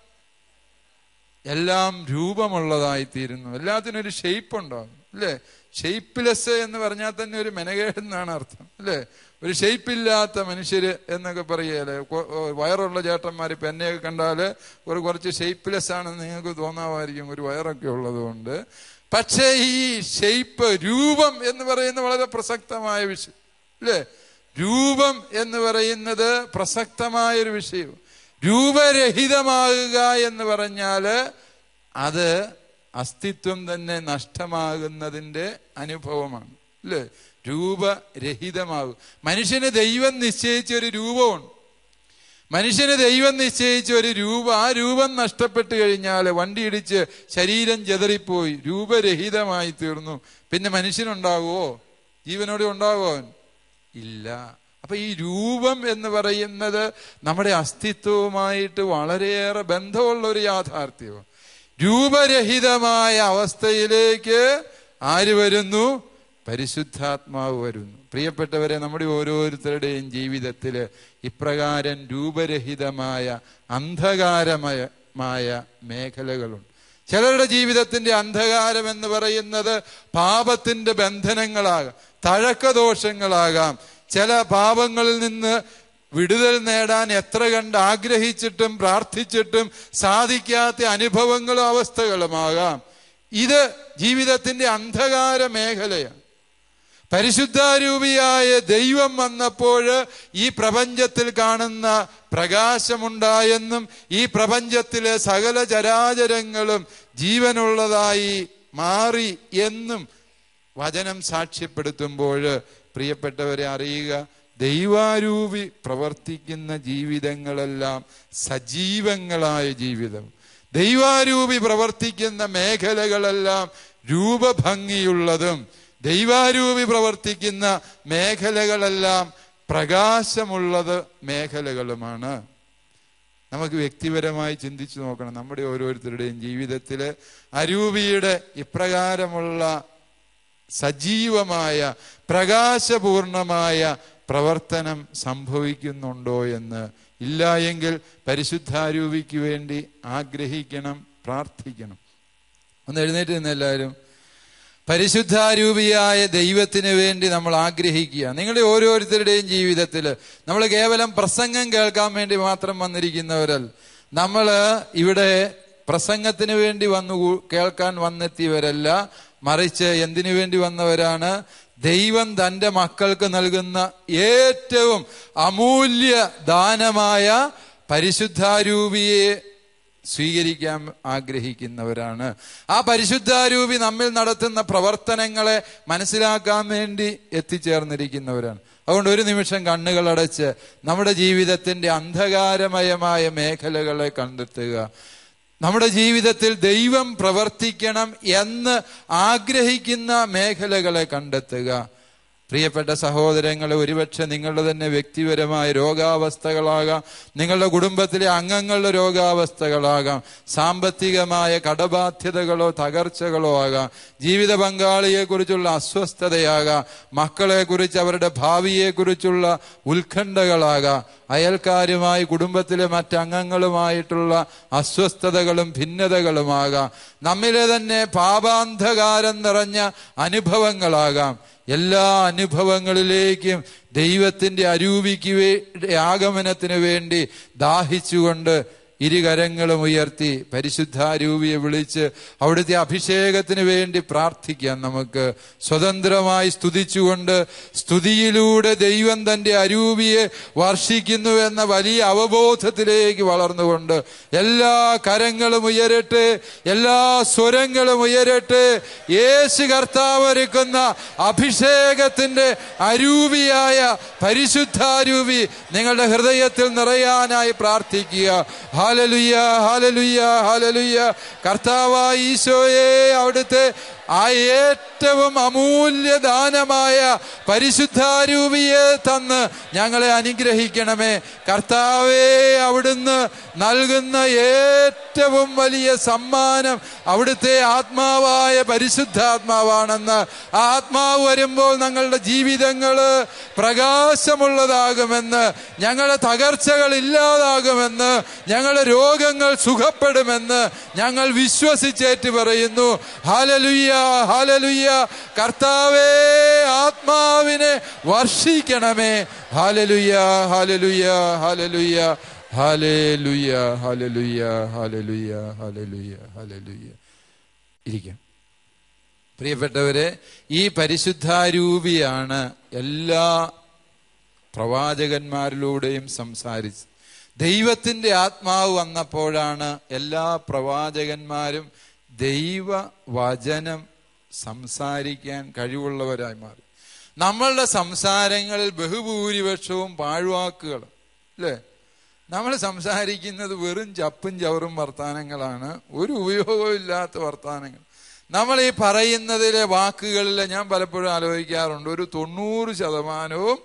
എല്ലാം രൂപമുള്ളതായിത്തീരുന്നു എല്ലാത്തിനും ഒരു ഷെയ്പ്പ് ഉണ്ടാകും അല്ലേ ഷെയ്പ്പ്ലെസ് എന്ന് പറഞ്ഞാൽ തന്നെ ഒരു മെനകേടെന്നാണ് അർത്ഥം അല്ലേ ഒരു ഷെയ്പ്പില്ലാത്ത മനുഷ്യര് എന്നൊക്കെ പറയുകയല്ലേ വയറുള്ള ചേട്ടന്മാർ ഇപ്പൊ എന്നെയൊക്കെ കണ്ടാല് ഒരു കുറച്ച് ഷെയ്പ്പ്ലെസ് ആണെന്ന് നിങ്ങൾക്ക് തോന്നാമായിരിക്കും ഒരു വയറൊക്കെ ഉള്ളത് കൊണ്ട് പക്ഷേ ഈ ഷെയ്പ്പ് രൂപം എന്ന് പറയുന്നത് വളരെ പ്രസക്തമായ വിഷയം അല്ലേ രൂപം എന്ന് പറയുന്നത് പ്രസക്തമായ ഒരു വിഷയം രൂപരഹിതമാകുക എന്ന് പറഞ്ഞാല് അത് അസ്തിത്വം തന്നെ നഷ്ടമാകുന്നതിന്റെ അനുഭവമാണ് അല്ലേ രൂപരഹിതമാകും മനുഷ്യന് ദൈവം നിശ്ചയിച്ച ഒരു രൂപമുണ്ട് മനുഷ്യന് ദൈവം നിശ്ചയിച്ച ഒരു രൂപം ആ രൂപം നഷ്ടപ്പെട്ടു കഴിഞ്ഞാൽ വണ്ടി ഇടിച്ച് ശരീരം ചെതറിപ്പോയി രൂപരഹിതമായി തീർന്നു പിന്നെ മനുഷ്യനുണ്ടാകുമോ ജീവനോടെ ഉണ്ടാകുമോ അവൻ ഇല്ല അപ്പൊ ഈ രൂപം എന്ന് പറയുന്നത് നമ്മുടെ അസ്തിത്വവുമായിട്ട് വളരെയേറെ ബന്ധമുള്ള ഒരു യാഥാർത്ഥ്യമാണ് രൂപരഹിതമായ അവസ്ഥയിലേക്ക് ആര് വരുന്നു പരിശുദ്ധാത്മാവ് വരുന്നു പ്രിയപ്പെട്ടവരെ നമ്മുടെ ഓരോരുത്തരുടെയും ജീവിതത്തിൽ ഇപ്രകാരം രൂപരഹിതമായ അന്ധകാരമയമായ മേഖലകളുണ്ട് ചിലരുടെ ജീവിതത്തിന്റെ അന്ധകാരം എന്ന് പറയുന്നത് പാപത്തിന്റെ ബന്ധനങ്ങളാകാം തഴക്കദോഷങ്ങളാകാം ചില പാപങ്ങളിൽ നിന്ന് വിടുതൽ നേടാൻ എത്ര കണ്ട് ആഗ്രഹിച്ചിട്ടും പ്രാർത്ഥിച്ചിട്ടും സാധിക്കാത്ത അനുഭവങ്ങളും അവസ്ഥകളുമാകാം ഇത് ജീവിതത്തിന്റെ അന്ധകാര മേഖലയാണ് പരിശുദ്ധാരൂപിയായ ദൈവം വന്നപ്പോൾ ഈ പ്രപഞ്ചത്തിൽ കാണുന്ന പ്രകാശമുണ്ടായെന്നും ഈ പ്രപഞ്ചത്തിലെ സകല ചരാചരങ്ങളും ജീവനുള്ളതായി മാറി എന്നും വചനം സാക്ഷ്യപ്പെടുത്തുമ്പോൾ പ്രിയപ്പെട്ടവരെ അറിയുക ദൈവാരൂപി പ്രവർത്തിക്കുന്ന ജീവിതങ്ങളെല്ലാം സജീവങ്ങളായ ജീവിതം ദൈവാരൂപി പ്രവർത്തിക്കുന്ന മേഖലകളെല്ലാം രൂപഭംഗിയുള്ളതും ദൈവാരൂപി പ്രവർത്തിക്കുന്ന മേഖലകളെല്ലാം പ്രകാശമുള്ളത് മേഖലകളുമാണ് നമുക്ക് വ്യക്തിപരമായി ചിന്തിച്ചു നോക്കണം നമ്മുടെ ഓരോരുത്തരുടെയും ജീവിതത്തിൽ അരൂപിയുടെ ഇപ്രകാരമുള്ള സജീവമായ പ്രകാശപൂർണമായ പ്രവർത്തനം സംഭവിക്കുന്നുണ്ടോ എന്ന് ഇല്ല എങ്കിൽ പരിശുദ്ധാരൂപിക്ക് വേണ്ടി ആഗ്രഹിക്കണം പ്രാർത്ഥിക്കണം ഒന്ന് എഴുന്നേറ്റ് നിന്ന് എല്ലാവരും പരിശുദ്ധാരൂപിയായ ദൈവത്തിന് വേണ്ടി നമ്മൾ ആഗ്രഹിക്കുക നിങ്ങളുടെ ഓരോരുത്തരുടെയും ജീവിതത്തിൽ നമ്മൾ കേവലം പ്രസംഗം കേൾക്കാൻ വേണ്ടി മാത്രം വന്നിരിക്കുന്നവരല്ല നമ്മൾ ഇവിടെ പ്രസംഗത്തിന് വേണ്ടി വന്നു കൂ- കേൾക്കാൻ വന്നെത്തിയവരല്ല മറിച്ച് എന്തിനു വേണ്ടി വന്നവരാണ് ദൈവം തന്റെ മക്കൾക്ക് നൽകുന്ന ഏറ്റവും അമൂല്യ ദാനമായ പരിശുദ്ധാരൂപിയെ സ്വീകരിക്കാൻ ആഗ്രഹിക്കുന്നവരാണ് ആ പരിശുദ്ധാരൂപി നമ്മിൽ നടത്തുന്ന പ്രവർത്തനങ്ങളെ മനസ്സിലാക്കാൻ വേണ്ടി എത്തിച്ചേർന്നിരിക്കുന്നവരാണ് അതുകൊണ്ട് ഒരു നിമിഷം കണ്ണുകൾ അടച്ച് നമ്മുടെ ജീവിതത്തിന്റെ അന്ധകാരമയമായ മേഖലകളെ കണ്ടെത്തുക നമ്മുടെ ജീവിതത്തിൽ ദൈവം പ്രവർത്തിക്കണം എന്ന് ആഗ്രഹിക്കുന്ന മേഖലകളെ കണ്ടെത്തുക പ്രിയപ്പെട്ട സഹോദരങ്ങളെ ഒരുപക്ഷെ നിങ്ങളുടെ തന്നെ വ്യക്തിപരമായ രോഗാവസ്ഥകളാകാം നിങ്ങളുടെ കുടുംബത്തിലെ അംഗങ്ങളുടെ രോഗാവസ്ഥകളാകാം സാമ്പത്തികമായ കടബാധ്യതകളോ തകർച്ചകളോ ആകാം ജീവിത പങ്കാളിയെക്കുറിച്ചുള്ള അസ്വസ്ഥതയാകാം മക്കളെക്കുറിച്ച് അവരുടെ ഭാവിയെക്കുറിച്ചുള്ള ഉത്കണ്ഠകളാകാം അയൽക്കാരുമായി കുടുംബത്തിലെ മറ്റംഗങ്ങളുമായിട്ടുള്ള അസ്വസ്ഥതകളും ഭിന്നതകളുമാകാം നമ്മിലെ തന്നെ പാപാന്ധകാരം നിറഞ്ഞ അനുഭവങ്ങളാകാം എല്ലാ അനുഭവങ്ങളിലേക്കും ദൈവത്തിന്റെ അരൂപിക്ക് വേ ആഗമനത്തിന് വേണ്ടി ദാഹിച്ചുകൊണ്ട് ഇരുകരങ്ങളും ഉയർത്തി പരിശുദ്ധാരൂപിയെ വിളിച്ച് അവിടുത്തെ അഭിഷേകത്തിന് വേണ്ടി പ്രാർത്ഥിക്കാം നമുക്ക് സ്വതന്ത്രമായി സ്തുതിച്ചുകൊണ്ട് സ്തുതിയിലൂടെ ദൈവം തന്റെ അരൂപിയെ വർഷിക്കുന്നു എന്ന വലിയ അവബോധത്തിലേക്ക് വളർന്നുകൊണ്ട് എല്ലാ കരങ്ങളും ഉയരട്ടെ എല്ലാ സ്വരങ്ങളും ഉയരട്ടെ യേശു കർത്താവ് ഒരുക്കുന്ന അഭിഷേകത്തിന്റെ അരൂപിയായ പരിശുദ്ധാരൂപി നിങ്ങളുടെ ഹൃദയത്തിൽ നിറയാനായി പ്രാർത്ഥിക്കുക ഹാലലുയ്യ ഹാലലുയ്യ ഹാലലുയ്യ കർത്താവായ ഈശോയെ അവിടുത്തെ ആ ഏറ്റവും അമൂല്യ ദാനമായ പരിശുദ്ധാരൂപിയെ തന്ന് ഞങ്ങളെ അനുഗ്രഹിക്കണമേ കർത്താവേ അവിടുന്ന് നൽകുന്ന ഏറ്റവും വലിയ സമ്മാനം അവിടുത്തെ ആത്മാവായ പരിശുദ്ധാത്മാവാണെന്ന് ആ ആത്മാവ് വരുമ്പോൾ ഞങ്ങളുടെ ജീവിതങ്ങൾ പ്രകാശമുള്ളതാകുമെന്ന് ഞങ്ങളുടെ തകർച്ചകൾ ഇല്ലാതാകുമെന്ന് ഞങ്ങളുടെ രോഗങ്ങൾ സുഖപ്പെടുമെന്ന് ഞങ്ങൾ വിശ്വസിച്ചേറ്റ് പറയുന്നു ഹാലലുയ്യ ഹാലലുയ്യ കർത്താവേ ആത്മാവിനെ വർഷിക്കണമേ ഹാലലുയ്യ ഹാലലുയ്യ ഹാലലുയ്യ ഹാലേലുയ്യ ഹാലലുയ്യ ഹാലലുയ്യ ഹാലലുയ്യ ഹാലലുയ്യ ഇരിക്കാം പ്രിയപ്പെട്ടവരെ ഈ പരിശുദ്ധാരൂപിയാണ് എല്ലാ പ്രവാചകന്മാരിലൂടെയും സംസാരിച്ചത് ദൈവത്തിന്റെ ആത്മാവ് വന്നപ്പോഴാണ് എല്ലാ പ്രവാചകന്മാരും ദൈവ വചനം സംസാരിക്കാൻ കഴിവുള്ളവരായി മാറി നമ്മളുടെ സംസാരങ്ങളിൽ ബഹുഭൂരിപക്ഷവും പാഴ്വാക്കുകൾ അല്ലേ നമ്മൾ സംസാരിക്കുന്നത് വെറും ചപ്പും ചവറും വർത്താനങ്ങളാണ് ഒരു ഉപയോഗവും ഇല്ലാത്ത വർത്താനങ്ങൾ നമ്മൾ ഈ പറയുന്നതിലെ വാക്കുകളിൽ ഞാൻ പലപ്പോഴും ആലോചിക്കാറുണ്ട് ഒരു തൊണ്ണൂറ് ശതമാനവും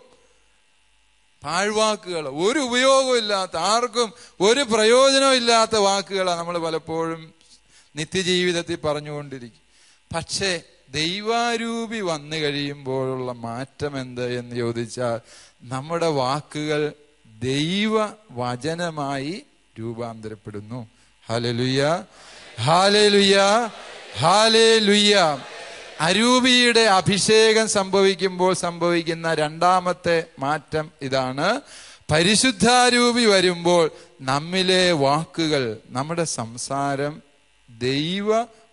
പാഴ്വാക്കുകൾ ഒരു ഉപയോഗവും ഇല്ലാത്ത ആർക്കും ഒരു പ്രയോജനവും ഇല്ലാത്ത വാക്കുകളാണ് നമ്മൾ പലപ്പോഴും നിത്യജീവിതത്തിൽ പറഞ്ഞുകൊണ്ടിരിക്കും പക്ഷേ ദൈവാരൂപി വന്നു കഴിയുമ്പോഴുള്ള മാറ്റം എന്ത് എന്ന് ചോദിച്ചാൽ നമ്മുടെ വാക്കുകൾ ദൈവ വചനമായി രൂപാന്തരപ്പെടുന്നു ഹാലലുയ്യ ഹാലലുയ്യ ഹാലേലുയ്യ അരൂപിയുടെ അഭിഷേകം സംഭവിക്കുമ്പോൾ സംഭവിക്കുന്ന രണ്ടാമത്തെ മാറ്റം ഇതാണ് പരിശുദ്ധാരൂപി വരുമ്പോൾ നമ്മിലെ വാക്കുകൾ നമ്മുടെ സംസാരം ദൈവ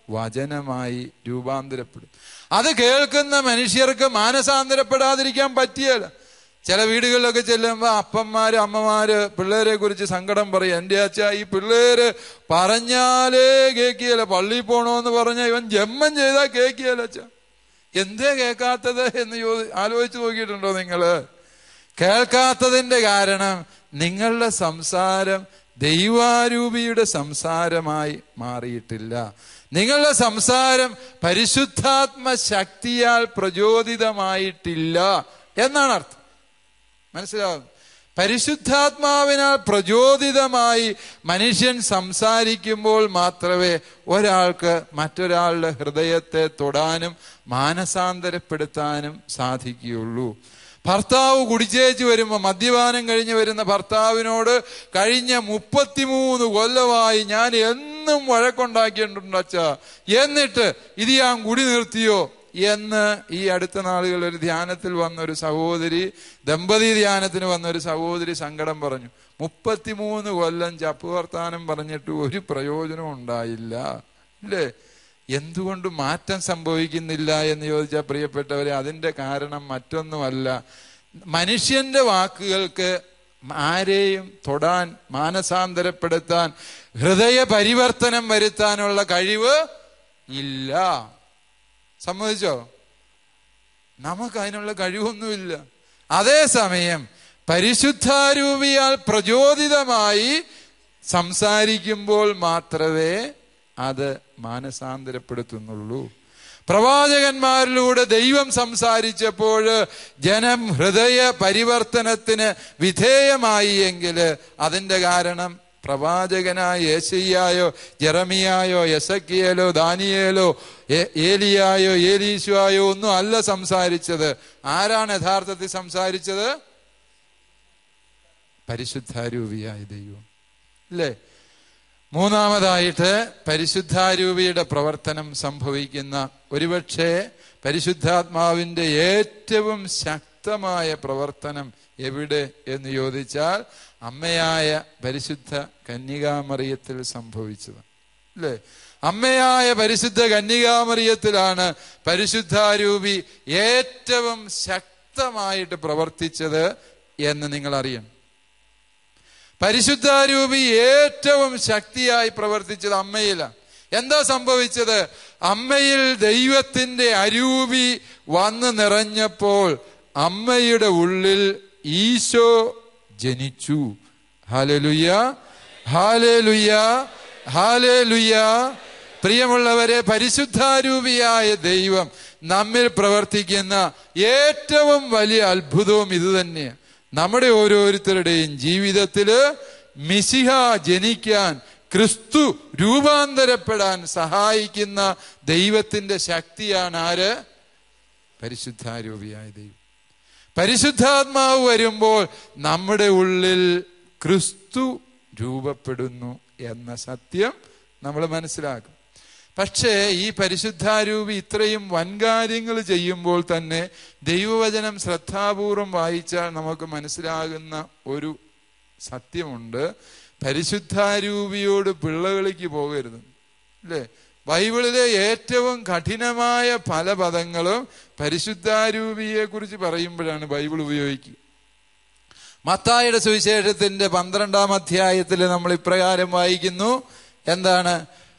വചനമായി രൂപാന്തരപ്പെടും അത് കേൾക്കുന്ന മനുഷ്യർക്ക് മാനസാന്തരപ്പെടാതിരിക്കാൻ പറ്റിയല്ല ചില വീടുകളിലൊക്കെ ചെല്ലുമ്പോൾ അപ്പന്മാര് അമ്മമാര് പിള്ളേരെ കുറിച്ച് സങ്കടം പറയും എൻ്റെ അച്ഛ ഈ പിള്ളേര് പറഞ്ഞാലേ കേക്കിയല്ല പള്ളിയിൽ പോണോന്ന് പറഞ്ഞാൽ ഇവൻ ജന്മം ചെയ്താൽ കേക്കിയല്ല അച്ഛ എന്തേ കേൾക്കാത്തത് എന്ന് ചോദി ആലോചിച്ച് നോക്കിയിട്ടുണ്ടോ നിങ്ങള് കേൾക്കാത്തതിന്റെ കാരണം നിങ്ങളുടെ സംസാരം ദൈവാരൂപിയുടെ സംസാരമായി മാറിയിട്ടില്ല നിങ്ങളുടെ സംസാരം പരിശുദ്ധാത്മ ശക്തിയാൽ പ്രചോദിതമായിട്ടില്ല എന്നാണ് അർത്ഥം മനസ്സിലാവും പരിശുദ്ധാത്മാവിനാൽ പ്രചോദിതമായി മനുഷ്യൻ സംസാരിക്കുമ്പോൾ മാത്രമേ ഒരാൾക്ക് മറ്റൊരാളുടെ ഹൃദയത്തെ തൊടാനും മാനസാന്തരപ്പെടുത്താനും സാധിക്കുകയുള്ളൂ ഭർത്താവ് കുടിച്ചേച്ച് വരുമ്പോൾ മദ്യപാനം കഴിഞ്ഞ് വരുന്ന ഭർത്താവിനോട് കഴിഞ്ഞ മുപ്പത്തിമൂന്ന് കൊല്ലമായി ഞാൻ എന്നും വഴക്കുണ്ടാക്കിയിട്ടുണ്ട് അച്ഛ എന്നിട്ട് ഇത് ഞാൻ കുടി നിർത്തിയോ എന്ന് ഈ അടുത്ത നാളുകളിൽ ഒരു ധ്യാനത്തിൽ വന്ന ഒരു സഹോദരി ദമ്പതി ധ്യാനത്തിന് വന്ന ഒരു സഹോദരി സങ്കടം പറഞ്ഞു മുപ്പത്തിമൂന്ന് കൊല്ലം ചപ്പ് വർത്താനം പറഞ്ഞിട്ട് ഒരു പ്രയോജനവും ഉണ്ടായില്ല അല്ലേ എന്തുകൊണ്ട് മാറ്റം സംഭവിക്കുന്നില്ല എന്ന് ചോദിച്ചാൽ പ്രിയപ്പെട്ടവരെ അതിന്റെ കാരണം മറ്റൊന്നുമല്ല മനുഷ്യന്റെ വാക്കുകൾക്ക് ആരെയും തൊടാൻ മാനസാന്തരപ്പെടുത്താൻ ഹൃദയ പരിവർത്തനം വരുത്താനുള്ള കഴിവ് ഇല്ല സമ്മതിച്ചോ നമുക്ക് അതിനുള്ള കഴിവൊന്നുമില്ല അതേസമയം പരിശുദ്ധാരൂപിയാൽ പ്രചോദിതമായി സംസാരിക്കുമ്പോൾ മാത്രമേ അത് മാനസാന്തരപ്പെടുത്തുന്നുള്ളൂ പ്രവാചകന്മാരിലൂടെ ദൈവം സംസാരിച്ചപ്പോൾ ജനം ഹൃദയ പരിവർത്തനത്തിന് വിധേയമായി എങ്കിൽ അതിന്റെ കാരണം പ്രവാചകനായ യേശയ്യായോ ജെറമിയായോ യസക്കിയേലോ ദാനിയേലോ ഏലിയായോ ഏലീശുവായോ ഒന്നും അല്ല സംസാരിച്ചത് ആരാണ് യഥാർത്ഥത്തിൽ സംസാരിച്ചത് പരിശുദ്ധാരൂപിയായ ദൈവം അല്ലേ മൂന്നാമതായിട്ട് പരിശുദ്ധാരൂപിയുടെ പ്രവർത്തനം സംഭവിക്കുന്ന ഒരുപക്ഷെ പരിശുദ്ധാത്മാവിന്റെ ഏറ്റവും ശക്തമായ പ്രവർത്തനം എവിടെ എന്ന് ചോദിച്ചാൽ അമ്മയായ പരിശുദ്ധ കന്യകാമറിയത്തിൽ സംഭവിച്ചത് അല്ലേ അമ്മയായ പരിശുദ്ധ കന്യകാമറിയത്തിലാണ് പരിശുദ്ധാരൂപി ഏറ്റവും ശക്തമായിട്ട് പ്രവർത്തിച്ചത് എന്ന് നിങ്ങൾ അറിയണം പരിശുദ്ധാരൂപി ഏറ്റവും ശക്തിയായി പ്രവർത്തിച്ചത് അമ്മയിലാണ് എന്താ സംഭവിച്ചത് അമ്മയിൽ ദൈവത്തിന്റെ അരൂപി വന്നു നിറഞ്ഞപ്പോൾ അമ്മയുടെ ഉള്ളിൽ ഈശോ ജനിച്ചു ഹാലലുയ്യ ഹാലേലുയ്യ ഹാലേലുയ്യ പ്രിയമുള്ളവരെ പരിശുദ്ധാരൂപിയായ ദൈവം നമ്മിൽ പ്രവർത്തിക്കുന്ന ഏറ്റവും വലിയ അത്ഭുതവും ഇത് തന്നെയാണ് നമ്മുടെ ഓരോരുത്തരുടെയും ജീവിതത്തില് മിസിഹ ജനിക്കാൻ ക്രിസ്തു രൂപാന്തരപ്പെടാൻ സഹായിക്കുന്ന ദൈവത്തിന്റെ ശക്തിയാണ് ആര് പരിശുദ്ധാരൂപിയായ ദൈവം പരിശുദ്ധാത്മാവ് വരുമ്പോൾ നമ്മുടെ ഉള്ളിൽ ക്രിസ്തു രൂപപ്പെടുന്നു എന്ന സത്യം നമ്മൾ മനസ്സിലാക്കും പക്ഷേ ഈ പരിശുദ്ധാരൂപി ഇത്രയും വൻകാര്യങ്ങൾ ചെയ്യുമ്പോൾ തന്നെ ദൈവവചനം ശ്രദ്ധാപൂർവം വായിച്ചാൽ നമുക്ക് മനസ്സിലാകുന്ന ഒരു സത്യമുണ്ട് പരിശുദ്ധാരൂപിയോട് പിള്ളകളിക്ക് പോകരുത് അല്ലേ ബൈബിളിലെ ഏറ്റവും കഠിനമായ പല പദങ്ങളും പരിശുദ്ധാരൂപിയെ കുറിച്ച് പറയുമ്പോഴാണ് ബൈബിൾ ഉപയോഗിക്കുക മത്തായുടെ സുവിശേഷത്തിന്റെ പന്ത്രണ്ടാം അധ്യായത്തിൽ നമ്മൾ ഇപ്രകാരം വായിക്കുന്നു എന്താണ്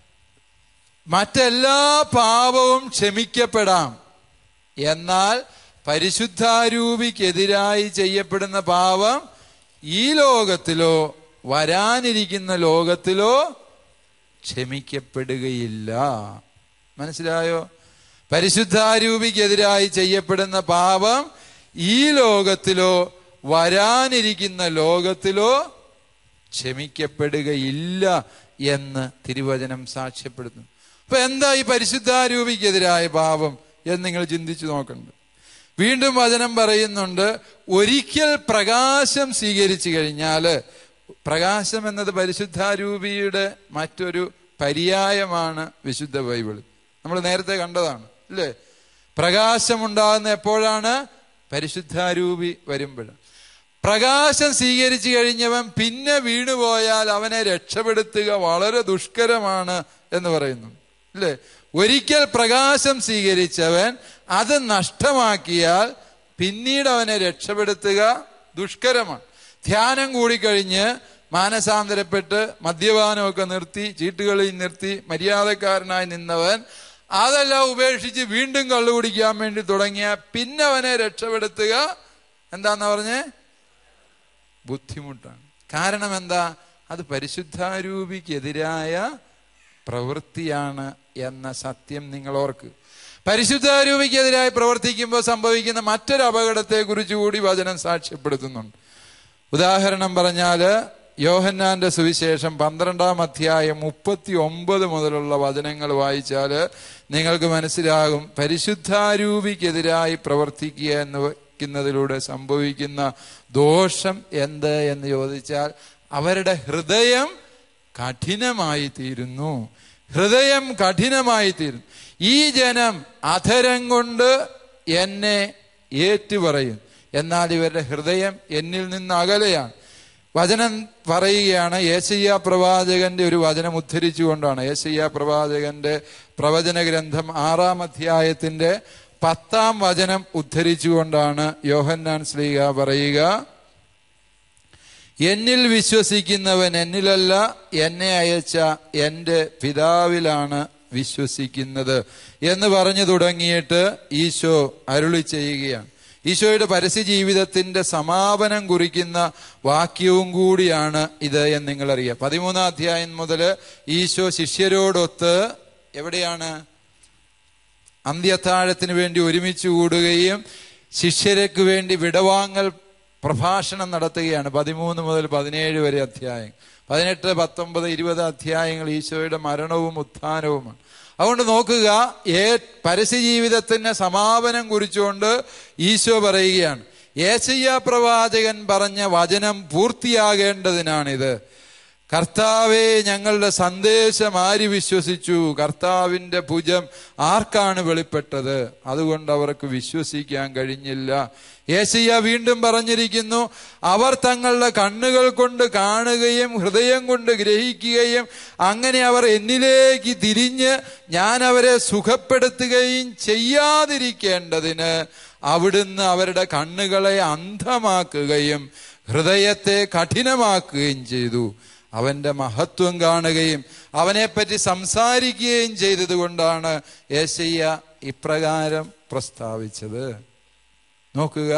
മറ്റെല്ലാ പാപവും ക്ഷമിക്കപ്പെടാം എന്നാൽ പരിശുദ്ധാരൂപിക്കെതിരായി ചെയ്യപ്പെടുന്ന പാപം ഈ ലോകത്തിലോ വരാനിരിക്കുന്ന ലോകത്തിലോ ക്ഷമിക്കപ്പെടുകയില്ല മനസ്സിലായോ പരിശുദ്ധാരൂപിക്കെതിരായി ചെയ്യപ്പെടുന്ന പാപം ഈ ലോകത്തിലോ വരാനിരിക്കുന്ന ലോകത്തിലോ ക്ഷമിക്കപ്പെടുകയില്ല എന്ന് തിരുവചനം സാക്ഷ്യപ്പെടുന്നു അപ്പൊ എന്താ ഈ പരിശുദ്ധാരൂപിക്കെതിരായ പാപം എന്ന് നിങ്ങൾ ചിന്തിച്ചു നോക്കണ്ട് വീണ്ടും വചനം പറയുന്നുണ്ട് ഒരിക്കൽ പ്രകാശം സ്വീകരിച്ചു കഴിഞ്ഞാല് പ്രകാശം എന്നത് പരിശുദ്ധാരൂപിയുടെ മറ്റൊരു പര്യായമാണ് വിശുദ്ധ ബൈബിൾ നമ്മൾ നേരത്തെ കണ്ടതാണ് അല്ലേ പ്രകാശമുണ്ടാകുന്ന എപ്പോഴാണ് പരിശുദ്ധാരൂപി വരുമ്പോഴാണ് പ്രകാശം സ്വീകരിച്ചു കഴിഞ്ഞവൻ പിന്നെ വീണുപോയാൽ അവനെ രക്ഷപ്പെടുത്തുക വളരെ ദുഷ്കരമാണ് എന്ന് പറയുന്നു അല്ലേ ഒരിക്കൽ പ്രകാശം സ്വീകരിച്ചവൻ അത് നഷ്ടമാക്കിയാൽ പിന്നീട് അവനെ രക്ഷപ്പെടുത്തുക ദുഷ്കരമാണ് ധ്യാനം കൂടിക്കഴിഞ്ഞ് മാനസാന്തരപ്പെട്ട് മദ്യപാനമൊക്കെ നിർത്തി ചീട്ടുകളിൽ നിർത്തി മര്യാദക്കാരനായി നിന്നവൻ അതെല്ലാം ഉപേക്ഷിച്ച് വീണ്ടും കള്ളു കുടിക്കാൻ വേണ്ടി തുടങ്ങിയ പിന്നെ അവനെ രക്ഷപ്പെടുത്തുക എന്താന്ന് പറഞ്ഞേ ബുദ്ധിമുട്ടാണ് കാരണം എന്താ അത് പരിശുദ്ധാരൂപിക്കെതിരായ പ്രവൃത്തിയാണ് എന്ന സത്യം നിങ്ങൾ ഓർക്ക് പരിശുദ്ധാരൂപിക്കെതിരായി പ്രവർത്തിക്കുമ്പോൾ സംഭവിക്കുന്ന മറ്റൊരു അപകടത്തെ കുറിച്ച് കൂടി വചനം സാക്ഷ്യപ്പെടുത്തുന്നുണ്ട് ഉദാഹരണം പറഞ്ഞാല് യോഹന്നാന്റെ സുവിശേഷം പന്ത്രണ്ടാം അധ്യായം മുപ്പത്തി ഒമ്പത് മുതലുള്ള വചനങ്ങൾ വായിച്ചാൽ നിങ്ങൾക്ക് മനസ്സിലാകും പരിശുദ്ധാരൂപിക്കെതിരായി പ്രവർത്തിക്കുക എന്ന് വയ്ക്കുന്നതിലൂടെ സംഭവിക്കുന്ന ദോഷം എന്ത് എന്ന് ചോദിച്ചാൽ അവരുടെ ഹൃദയം കഠിനമായി തീരുന്നു ഹൃദയം കഠിനമായി തീരുന്നു ഈ ജനം അധരം കൊണ്ട് എന്നെ ഏറ്റുപറയും എന്നാൽ ഇവരുടെ ഹൃദയം എന്നിൽ നിന്ന് അകലെയാണ് വചനം പറയുകയാണ് ഏശയ്യ പ്രവാചകന്റെ ഒരു വചനം ഉദ്ധരിച്ചുകൊണ്ടാണ് ഏശയ്യ പ്രവാചകന്റെ പ്രവചന ഗ്രന്ഥം ആറാം അധ്യായത്തിന്റെ പത്താം വചനം ഉദ്ധരിച്ചുകൊണ്ടാണ് യോഹന്നാൻ ശ്ലീഹ പറയുക എന്നിൽ വിശ്വസിക്കുന്നവൻ എന്നിലല്ല എന്നെ അയച്ച എൻ്റെ പിതാവിലാണ് വിശ്വസിക്കുന്നത് എന്ന് പറഞ്ഞു തുടങ്ങിയിട്ട് ഈശോ അരുളി ചെയ്യുകയാണ് ഈശോയുടെ പരസ്യ ജീവിതത്തിന്റെ സമാപനം കുറിക്കുന്ന വാക്യവും കൂടിയാണ് ഇത് എന്ന് നിങ്ങൾ അറിയുക പതിമൂന്നാം അധ്യായം മുതൽ ഈശോ ശിഷ്യരോടൊത്ത് എവിടെയാണ് അന്ത്യത്താഴത്തിന് വേണ്ടി ഒരുമിച്ച് കൂടുകയും ശിഷ്യർക്ക് വേണ്ടി വിടവാങ്ങൽ പ്രഭാഷണം നടത്തുകയാണ് പതിമൂന്ന് മുതൽ പതിനേഴ് വരെ അധ്യായം പതിനെട്ട് പത്തൊമ്പത് ഇരുപത് അധ്യായങ്ങൾ ഈശോയുടെ മരണവും ഉത്ഥാനവുമാണ് അതുകൊണ്ട് നോക്കുക ഏ പരസ്യ ജീവിതത്തിന് സമാപനം കുറിച്ചുകൊണ്ട് ഈശോ പറയുകയാണ് ഏശയ്യ പ്രവാചകൻ പറഞ്ഞ വചനം പൂർത്തിയാകേണ്ടതിനാണിത് കർത്താവെ ഞങ്ങളുടെ സന്ദേശം ആര് വിശ്വസിച്ചു കർത്താവിന്റെ ഭുജം ആർക്കാണ് വെളിപ്പെട്ടത് അതുകൊണ്ട് അവർക്ക് വിശ്വസിക്കാൻ കഴിഞ്ഞില്ല ഏശയ്യ വീണ്ടും പറഞ്ഞിരിക്കുന്നു അവർ തങ്ങളുടെ കണ്ണുകൾ കൊണ്ട് കാണുകയും ഹൃദയം കൊണ്ട് ഗ്രഹിക്കുകയും അങ്ങനെ അവർ എന്നിലേക്ക് തിരിഞ്ഞ് ഞാൻ അവരെ സുഖപ്പെടുത്തുകയും ചെയ്യാതിരിക്കേണ്ടതിന് അവിടുന്ന് അവരുടെ കണ്ണുകളെ അന്ധമാക്കുകയും ഹൃദയത്തെ കഠിനമാക്കുകയും ചെയ്തു അവന്റെ മഹത്വം കാണുകയും അവനെപ്പറ്റി സംസാരിക്കുകയും ചെയ്തതുകൊണ്ടാണ് ഏശയ്യ ഇപ്രകാരം പ്രസ്താവിച്ചത് നോക്കുക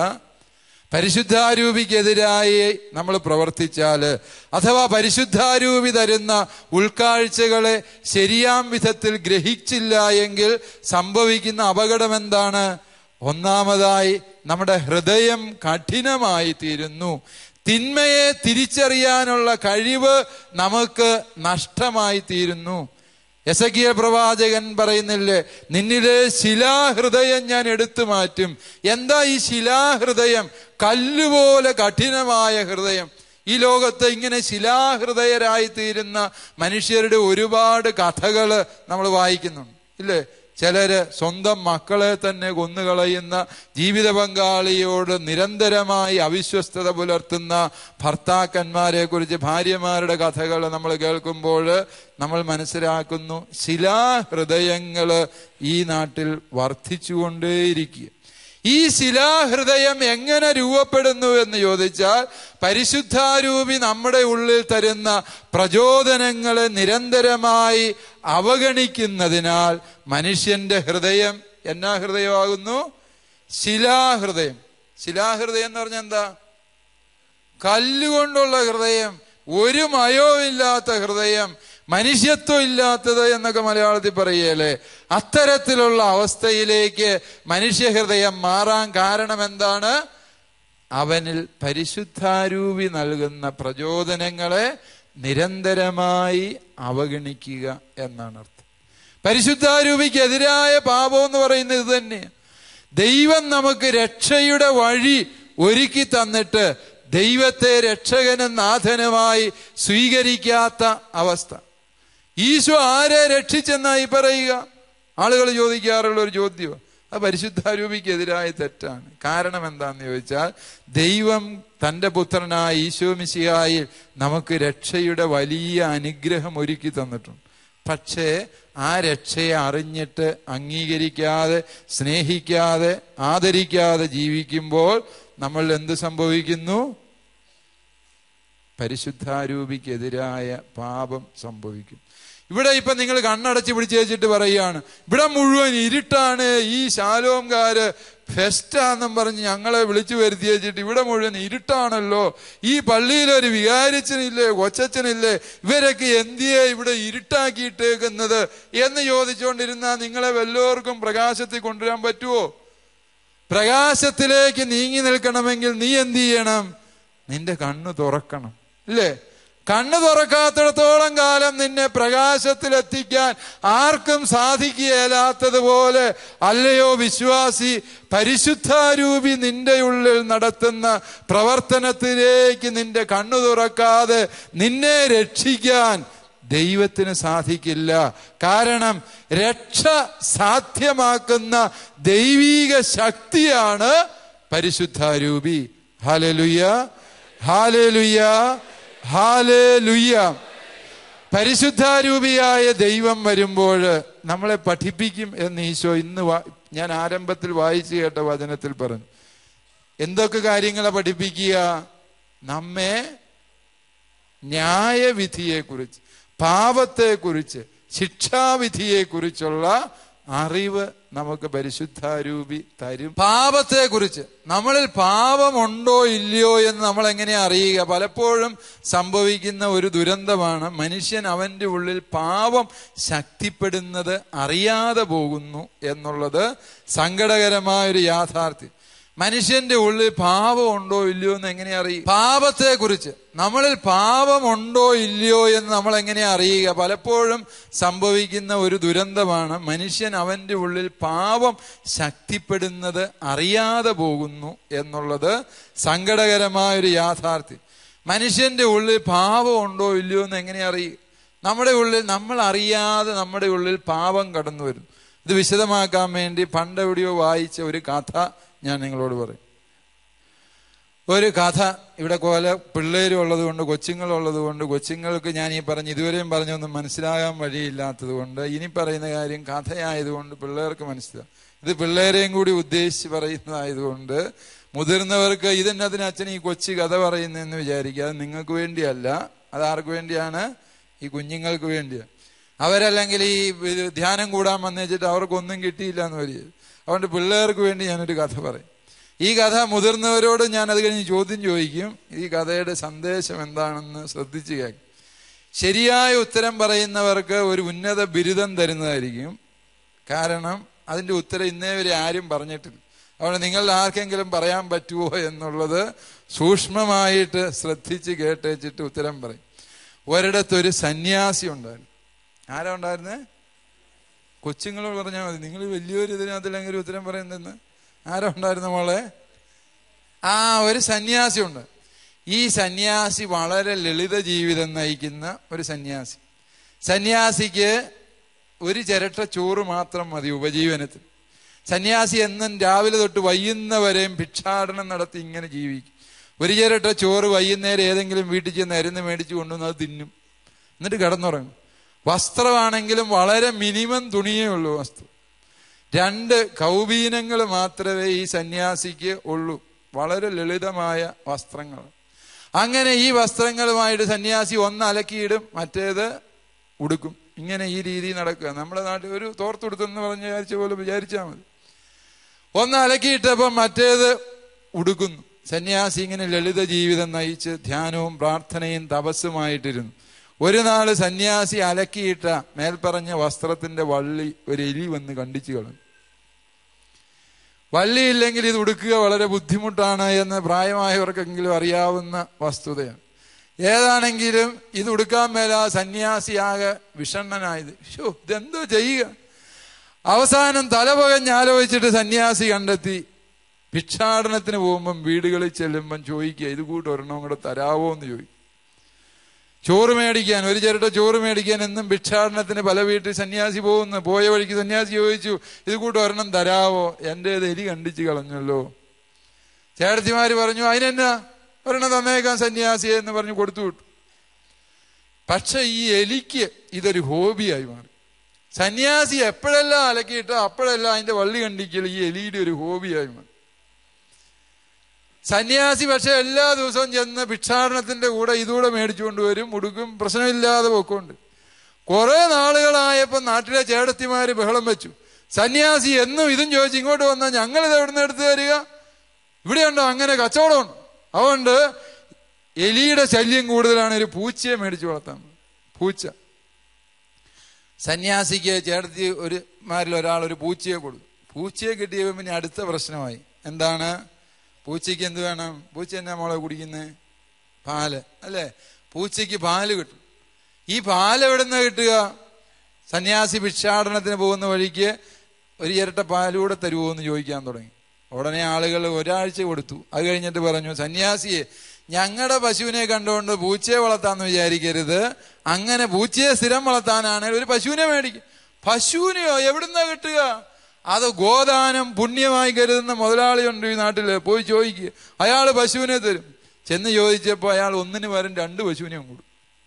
പരിശുദ്ധാരൂപിക്കെതിരായി നമ്മൾ പ്രവർത്തിച്ചാൽ അഥവാ പരിശുദ്ധാരൂപി തരുന്ന ഉൾക്കാഴ്ചകളെ ശരിയാം വിധത്തിൽ ഗ്രഹിച്ചില്ല എങ്കിൽ സംഭവിക്കുന്ന അപകടം എന്താണ് ഒന്നാമതായി നമ്മുടെ ഹൃദയം കഠിനമായി തീരുന്നു തിന്മയെ തിരിച്ചറിയാനുള്ള കഴിവ് നമുക്ക് നഷ്ടമായി തീരുന്നു യസകിയ പ്രവാചകൻ പറയുന്നില്ലേ നിന്നിലെ ശിലാഹൃദയം ഞാൻ എടുത്തു മാറ്റും എന്താ ഈ ശിലാഹൃദയം കല്ലുപോലെ കഠിനമായ ഹൃദയം ഈ ലോകത്ത് ഇങ്ങനെ ശിലാഹൃദയരായി തീരുന്ന മനുഷ്യരുടെ ഒരുപാട് കഥകൾ നമ്മൾ വായിക്കുന്നുണ്ട് ഇല്ലേ ചിലര് സ്വന്തം മക്കളെ തന്നെ കൊന്നുകളയുന്ന ജീവിത പങ്കാളിയോട് നിരന്തരമായി അവിശ്വസ്തത പുലർത്തുന്ന ഭർത്താക്കന്മാരെ കുറിച്ച് ഭാര്യമാരുടെ കഥകൾ നമ്മൾ കേൾക്കുമ്പോൾ നമ്മൾ മനസ്സിലാക്കുന്നു ശിലാഹൃദയങ്ങള് ഈ നാട്ടിൽ വർദ്ധിച്ചുകൊണ്ടേയിരിക്കുക ഈ ശിലാഹൃദയം എങ്ങനെ രൂപപ്പെടുന്നു എന്ന് ചോദിച്ചാൽ പരിശുദ്ധാരൂപി നമ്മുടെ ഉള്ളിൽ തരുന്ന പ്രചോദനങ്ങളെ നിരന്തരമായി അവഗണിക്കുന്നതിനാൽ മനുഷ്യന്റെ ഹൃദയം എന്നാ ഹൃദയമാകുന്നു ശിലാഹൃദയം ശിലാഹൃദയം എന്ന് പറഞ്ഞാൽ എന്താ കല്ലുകൊണ്ടുള്ള ഹൃദയം ഒരു മയവുമില്ലാത്ത ഹൃദയം മനുഷ്യത്വം ഇല്ലാത്തത് എന്നൊക്കെ മലയാളത്തിൽ പറയല്ലേ അത്തരത്തിലുള്ള അവസ്ഥയിലേക്ക് മനുഷ്യഹൃദയം മാറാൻ കാരണം എന്താണ് അവനിൽ പരിശുദ്ധാരൂപി നൽകുന്ന പ്രചോദനങ്ങളെ നിരന്തരമായി അവഗണിക്കുക എന്നാണ് അർത്ഥം പരിശുദ്ധാരൂപിക്കെതിരായ പാപം എന്ന് പറയുന്നത് ഇത് തന്നെയാണ് ദൈവം നമുക്ക് രക്ഷയുടെ വഴി ഒരുക്കി തന്നിട്ട് ദൈവത്തെ രക്ഷകനും നാഥനുമായി സ്വീകരിക്കാത്ത അവസ്ഥ ഈശോ ആരെ രക്ഷിച്ചെന്നായി പറയുക ആളുകൾ ചോദിക്കാറുള്ള ഒരു ചോദ്യം അത് പരിശുദ്ധാരൂപിക്കെതിരായ തെറ്റാണ് കാരണം എന്താന്ന് ചോദിച്ചാൽ ദൈവം തൻ്റെ പുത്രനായ ഈശോ മിശിഹായിൽ നമുക്ക് രക്ഷയുടെ വലിയ അനുഗ്രഹം ഒരുക്കി തന്നിട്ടുണ്ട് പക്ഷേ ആ രക്ഷയെ അറിഞ്ഞിട്ട് അംഗീകരിക്കാതെ സ്നേഹിക്കാതെ ആദരിക്കാതെ ജീവിക്കുമ്പോൾ നമ്മൾ എന്ത് സംഭവിക്കുന്നു പരിശുദ്ധാരൂപിക്കെതിരായ പാപം സംഭവിക്കും ഇവിടെ ഇപ്പൊ നിങ്ങൾ കണ്ണടച്ച് പിടിച്ച് വെച്ചിട്ട് പറയുകയാണ് ഇവിടെ മുഴുവൻ ഇരുട്ടാണ് ഈ ശാലോംകാര് ഫെസ്റ്റാന്നും പറഞ്ഞ് ഞങ്ങളെ വിളിച്ചു വരുത്തി വെച്ചിട്ട് ഇവിടെ മുഴുവൻ ഇരുട്ടാണല്ലോ ഈ പള്ളിയിൽ ഒരു വികാരിച്ചനില്ലേ കൊച്ചച്ചനില്ലേ ഇവരൊക്കെ എന്തിയെ ഇവിടെ ഇരുട്ടാക്കിയിട്ടേക്കുന്നത് എന്ന് ചോദിച്ചുകൊണ്ടിരുന്നാൽ നിങ്ങളെ വല്ലവർക്കും പ്രകാശത്തിൽ കൊണ്ടുവരാൻ പറ്റുമോ പ്രകാശത്തിലേക്ക് നീങ്ങി നിൽക്കണമെങ്കിൽ നീ എന്ത് ചെയ്യണം നിന്റെ കണ്ണ് തുറക്കണം അല്ലേ കണ്ണ് തുറക്കാത്തിടത്തോളം കാലം നിന്നെ പ്രകാശത്തിലെത്തിക്കാൻ ആർക്കും സാധിക്കുകയില്ലാത്തതുപോലെ അല്ലയോ വിശ്വാസി പരിശുദ്ധാരൂപി നിന്റെ ഉള്ളിൽ നടത്തുന്ന പ്രവർത്തനത്തിലേക്ക് നിന്റെ കണ്ണു തുറക്കാതെ നിന്നെ രക്ഷിക്കാൻ ദൈവത്തിന് സാധിക്കില്ല കാരണം രക്ഷ സാധ്യമാക്കുന്ന ദൈവീക ശക്തിയാണ് പരിശുദ്ധാരൂപി ഹാലലുയ്യ ഹാലലുയ്യ ഹാലേലുയ്യ പരിശുദ്ധാരൂപിയായ ദൈവം വരുമ്പോൾ നമ്മളെ പഠിപ്പിക്കും എന്ന് ഈശോ ഇന്ന് വാ- ഞാൻ ആരംഭത്തിൽ വായിച്ചു കേട്ട വചനത്തിൽ പറഞ്ഞു എന്തൊക്കെ കാര്യങ്ങളെ പഠിപ്പിക്കുക നമ്മെ ന്യായവിധിയെക്കുറിച്ച് പാപത്തെക്കുറിച്ച് ശിക്ഷാവിധിയെക്കുറിച്ചുള്ള അറിവ് നമുക്ക് പരിശുദ്ധാരൂപി തരും പാപത്തെക്കുറിച്ച് നമ്മളിൽ പാപമുണ്ടോ ഇല്ലയോ എന്ന് നമ്മൾ എങ്ങനെ അറിയുക പലപ്പോഴും സംഭവിക്കുന്ന ഒരു ദുരന്തമാണ് മനുഷ്യൻ അവന്റെ ഉള്ളിൽ പാപം ശക്തിപ്പെടുന്നത് അറിയാതെ പോകുന്നു എന്നുള്ളത് സങ്കടകരമായ ഒരു യാഥാർത്ഥ്യം മനുഷ്യന്റെ ഉള്ളിൽ പാപം ഉണ്ടോ ഇല്ലയോ എന്ന് എങ്ങനെ അറിയും പാപത്തെ കുറിച്ച് നമ്മളിൽ പാപമുണ്ടോ ഇല്ലയോ എന്ന് നമ്മൾ എങ്ങനെ അറിയുക പലപ്പോഴും സംഭവിക്കുന്ന ഒരു ദുരന്തമാണ് മനുഷ്യൻ അവന്റെ ഉള്ളിൽ പാപം ശക്തിപ്പെടുന്നത് അറിയാതെ പോകുന്നു എന്നുള്ളത് സങ്കടകരമായ ഒരു യാഥാർത്ഥ്യം മനുഷ്യന്റെ ഉള്ളിൽ പാപം ഉണ്ടോ ഇല്ലയോ എന്ന് എങ്ങനെ അറിയുക നമ്മുടെ ഉള്ളിൽ നമ്മൾ അറിയാതെ നമ്മുടെ ഉള്ളിൽ പാപം കടന്നു വരുന്നു ഇത് വിശദമാക്കാൻ വേണ്ടി പണ്ടെവിടെയോ വായിച്ച ഒരു കഥ ഞാൻ നിങ്ങളോട് പറയും ഒരു കഥ ഇവിടെ പോലെ പിള്ളേരും ഉള്ളത് കൊണ്ട് കൊച്ചുങ്ങളുള്ളത് കൊണ്ട് കൊച്ചുങ്ങൾക്ക് ഞാൻ ഈ പറഞ്ഞ് ഇതുവരെയും പറഞ്ഞൊന്നും മനസ്സിലാകാൻ വഴിയില്ലാത്തത് കൊണ്ട് ഇനി പറയുന്ന കാര്യം കഥയായതുകൊണ്ട് പിള്ളേർക്ക് മനസ്സിലാവും ഇത് പിള്ളേരെയും കൂടി ഉദ്ദേശിച്ച് പറയുന്നതായതുകൊണ്ട് മുതിർന്നവർക്ക് ഇതെന്നതിന് അച്ഛൻ ഈ കൊച്ചു കഥ പറയുന്നതെന്ന് വിചാരിക്കുക അത് നിങ്ങൾക്ക് വേണ്ടിയല്ല അത് ആർക്ക് വേണ്ടിയാണ് ഈ കുഞ്ഞുങ്ങൾക്ക് വേണ്ടിയാണ് അവരല്ലെങ്കിൽ ഈ ഇത് ധ്യാനം കൂടാൻ വന്നു വെച്ചിട്ട് അവർക്കൊന്നും കിട്ടിയില്ല എന്ന് വരിക അതുകൊണ്ട് പിള്ളേർക്ക് വേണ്ടി ഞാനൊരു കഥ പറയും ഈ കഥ മുതിർന്നവരോട് ഞാൻ അത് കഴിഞ്ഞ് ചോദ്യം ചോദിക്കും ഈ കഥയുടെ സന്ദേശം എന്താണെന്ന് ശ്രദ്ധിച്ചു കേൾക്കും ശരിയായ ഉത്തരം പറയുന്നവർക്ക് ഒരു ഉന്നത ബിരുദം തരുന്നതായിരിക്കും കാരണം അതിന്റെ ഉത്തരം ഇന്നേ വരെ ആരും പറഞ്ഞിട്ടില്ല അതുകൊണ്ട് നിങ്ങൾ ആർക്കെങ്കിലും പറയാൻ പറ്റുമോ എന്നുള്ളത് സൂക്ഷ്മമായിട്ട് ശ്രദ്ധിച്ച് കേട്ടേച്ചിട്ട് ഉത്തരം പറയും ഒരിടത്തൊരു സന്യാസി ഉണ്ടായിരുന്നു ആരാ ഉണ്ടായിരുന്നേ കൊച്ചുങ്ങളോട് പറഞ്ഞാൽ മതി നിങ്ങൾ വലിയൊരു ഇതിനകത്തില്ലെങ്കിൽ ഉത്തരം പറയുന്നെന്ന് ആരാ ഉണ്ടായിരുന്ന മോളെ ആ ഒരു സന്യാസി ഉണ്ട് ഈ സന്യാസി വളരെ ലളിത ജീവിതം നയിക്കുന്ന ഒരു സന്യാസി സന്യാസിക്ക് ഒരു ചിരട്ട ചോറ് മാത്രം മതി ഉപജീവനത്തിന് സന്യാസി എന്നും രാവിലെ തൊട്ട് വൈകുന്നവരെയും ഭിക്ഷാടനം നടത്തി ഇങ്ങനെ ജീവിക്കും ഒരു ചിരട്ട ചോറ് വൈകുന്നേരം ഏതെങ്കിലും വീട്ടിൽ ചെന്ന് അരുന്ന് മേടിച്ചു കൊണ്ടുവന്ന് അത് തിന്നും എന്നിട്ട് കിടന്നുറങ്ങും വസ്ത്രമാണെങ്കിലും വളരെ മിനിമം തുണിയേ ഉള്ളൂ വസ്ത്രം രണ്ട് കൗബീനങ്ങൾ മാത്രമേ ഈ സന്യാസിക്ക് ഉള്ളൂ വളരെ ലളിതമായ വസ്ത്രങ്ങൾ അങ്ങനെ ഈ വസ്ത്രങ്ങളുമായിട്ട് സന്യാസി ഒന്ന് അലക്കിയിടും മറ്റേത് ഉടുക്കും ഇങ്ങനെ ഈ രീതി നടക്കുക നമ്മുടെ നാട്ടിൽ ഒരു തോർത്തുടുത്തെന്ന് പറഞ്ഞ് വിചാരിച്ച പോലെ വിചാരിച്ചാൽ മതി ഒന്ന് അലക്കിയിട്ടപ്പം മറ്റേത് ഉടുക്കുന്നു സന്യാസി ഇങ്ങനെ ലളിത ജീവിതം നയിച്ച് ധ്യാനവും പ്രാർത്ഥനയും തപസ്സുമായിട്ടിരുന്നു ഒരു നാള് സന്യാസി അലക്കിയിട്ട മേൽപ്പറഞ്ഞ വസ്ത്രത്തിന്റെ വള്ളി ഒരു എലി വന്ന് കണ്ടിച്ചു കളഞ്ഞു വള്ളിയില്ലെങ്കിൽ ഇത് ഉടുക്കുക വളരെ ബുദ്ധിമുട്ടാണ് എന്ന് പ്രായമായവർക്കെങ്കിലും അറിയാവുന്ന വസ്തുതയാണ് ഏതാണെങ്കിലും ഇത് ഉടുക്കാൻ മേല സന്യാസിയാകെ വിഷണ്ണനായത് ഷോ ഇതെന്തോ ചെയ്യുക അവസാനം തലപകഞ്ഞ് ആലോചിച്ചിട്ട് സന്യാസി കണ്ടെത്തി ഭിക്ഷാടനത്തിന് പോകുമ്പം വീടുകളിൽ ചെല്ലുമ്പം ചോദിക്കുക ഇത് കൂട്ട് ഒരെണ്ണം കൂടെ തരാവോ എന്ന് ചോദിക്കും ചോറ് മേടിക്കാൻ ഒരു ചിരട്ട ചോറ് മേടിക്കാൻ എന്നും ഭിക്ഷാടനത്തിന് പല വീട്ടിൽ സന്യാസി പോകുന്നു പോയ വഴിക്ക് സന്യാസി ചോദിച്ചു ഇത് കൂട്ട് ഒരെണ്ണം തരാവോ എൻ്റെ എലി കണ്ടിച്ച് കളഞ്ഞല്ലോ ചേട്ടത്തിമാര് പറഞ്ഞു അതിനെന്നാ ഒരെണ്ണം തന്നേക്കാൻ സന്യാസിയെ എന്ന് പറഞ്ഞു കൊടുത്തു വിട്ടു പക്ഷെ ഈ എലിക്ക് ഇതൊരു ഹോബിയായി മാറി സന്യാസി എപ്പോഴെല്ലാം അലക്കിയിട്ട് അപ്പോഴെല്ലാം അതിന്റെ വള്ളി കണ്ടിക്കൽ ഈ എലിയുടെ ഒരു ഹോബിയായി മാറി സന്യാസി പക്ഷെ എല്ലാ ദിവസവും ചെന്ന് ഭിക്ഷാടനത്തിന്റെ കൂടെ ഇതുകൂടെ മേടിച്ചുകൊണ്ട് വരും ഉടുക്കും പ്രശ്നമില്ലാതെ പോക്കൊണ്ട് കുറെ നാളുകളായപ്പോൾ നാട്ടിലെ ചേടത്തിമാര് ബഹളം വെച്ചു സന്യാസി എന്നും ഇതും ചോദിച്ച് ഇങ്ങോട്ട് വന്നാൽ ഞങ്ങൾ ഇത് എവിടെ നിന്ന് എടുത്തു തരിക ഇവിടെയുണ്ടോ അങ്ങനെ കച്ചവടമുണ്ട് അതുകൊണ്ട് എലിയുടെ ശല്യം കൂടുതലാണ് ഒരു പൂച്ചയെ മേടിച്ചു വളർത്താൻ പൂച്ച സന്യാസിക്ക് ചേട്ടത്തി ഒരു മാരിൽ ഒരാൾ ഒരു പൂച്ചയെ കൊടുത്തു പൂച്ചയെ കിട്ടിയപ്പോൾ പിന്നെ അടുത്ത പ്രശ്നമായി എന്താണ് പൂച്ചയ്ക്ക് എന്ത് വേണം പൂച്ച എന്നാ മോളെ കുടിക്കുന്നത് പാല് അല്ലേ പൂച്ചയ്ക്ക് പാല് കിട്ടും ഈ പാല് എവിടെ നിന്ന് കിട്ടുക സന്യാസി ഭിക്ഷാടനത്തിന് പോകുന്ന വഴിക്ക് ഒരു ഇരട്ട പാലൂടെ തരുമോ എന്ന് ചോദിക്കാൻ തുടങ്ങി ഉടനെ ആളുകൾ ഒരാഴ്ച കൊടുത്തു അത് കഴിഞ്ഞിട്ട് പറഞ്ഞു സന്യാസിയെ ഞങ്ങളുടെ പശുവിനെ കണ്ടുകൊണ്ട് പൂച്ചയെ വളർത്താന്ന് വിചാരിക്കരുത് അങ്ങനെ പൂച്ചയെ സ്ഥിരം വളർത്താനാണെങ്കിൽ ഒരു പശുവിനെ മേടിക്കും പശുവിനെയോ എവിടുന്നാ കിട്ടുക അത് ഗോദാനം പുണ്യമായി കരുതുന്ന മുതലാളിയുണ്ട് ഈ നാട്ടില് പോയി ചോദിക്കുക അയാൾ പശുവിനെ തരും ചെന്ന് ചോദിച്ചപ്പോൾ അയാൾ ഒന്നിന് പകരം രണ്ട് പശുവിനെയും കൊടുക്കും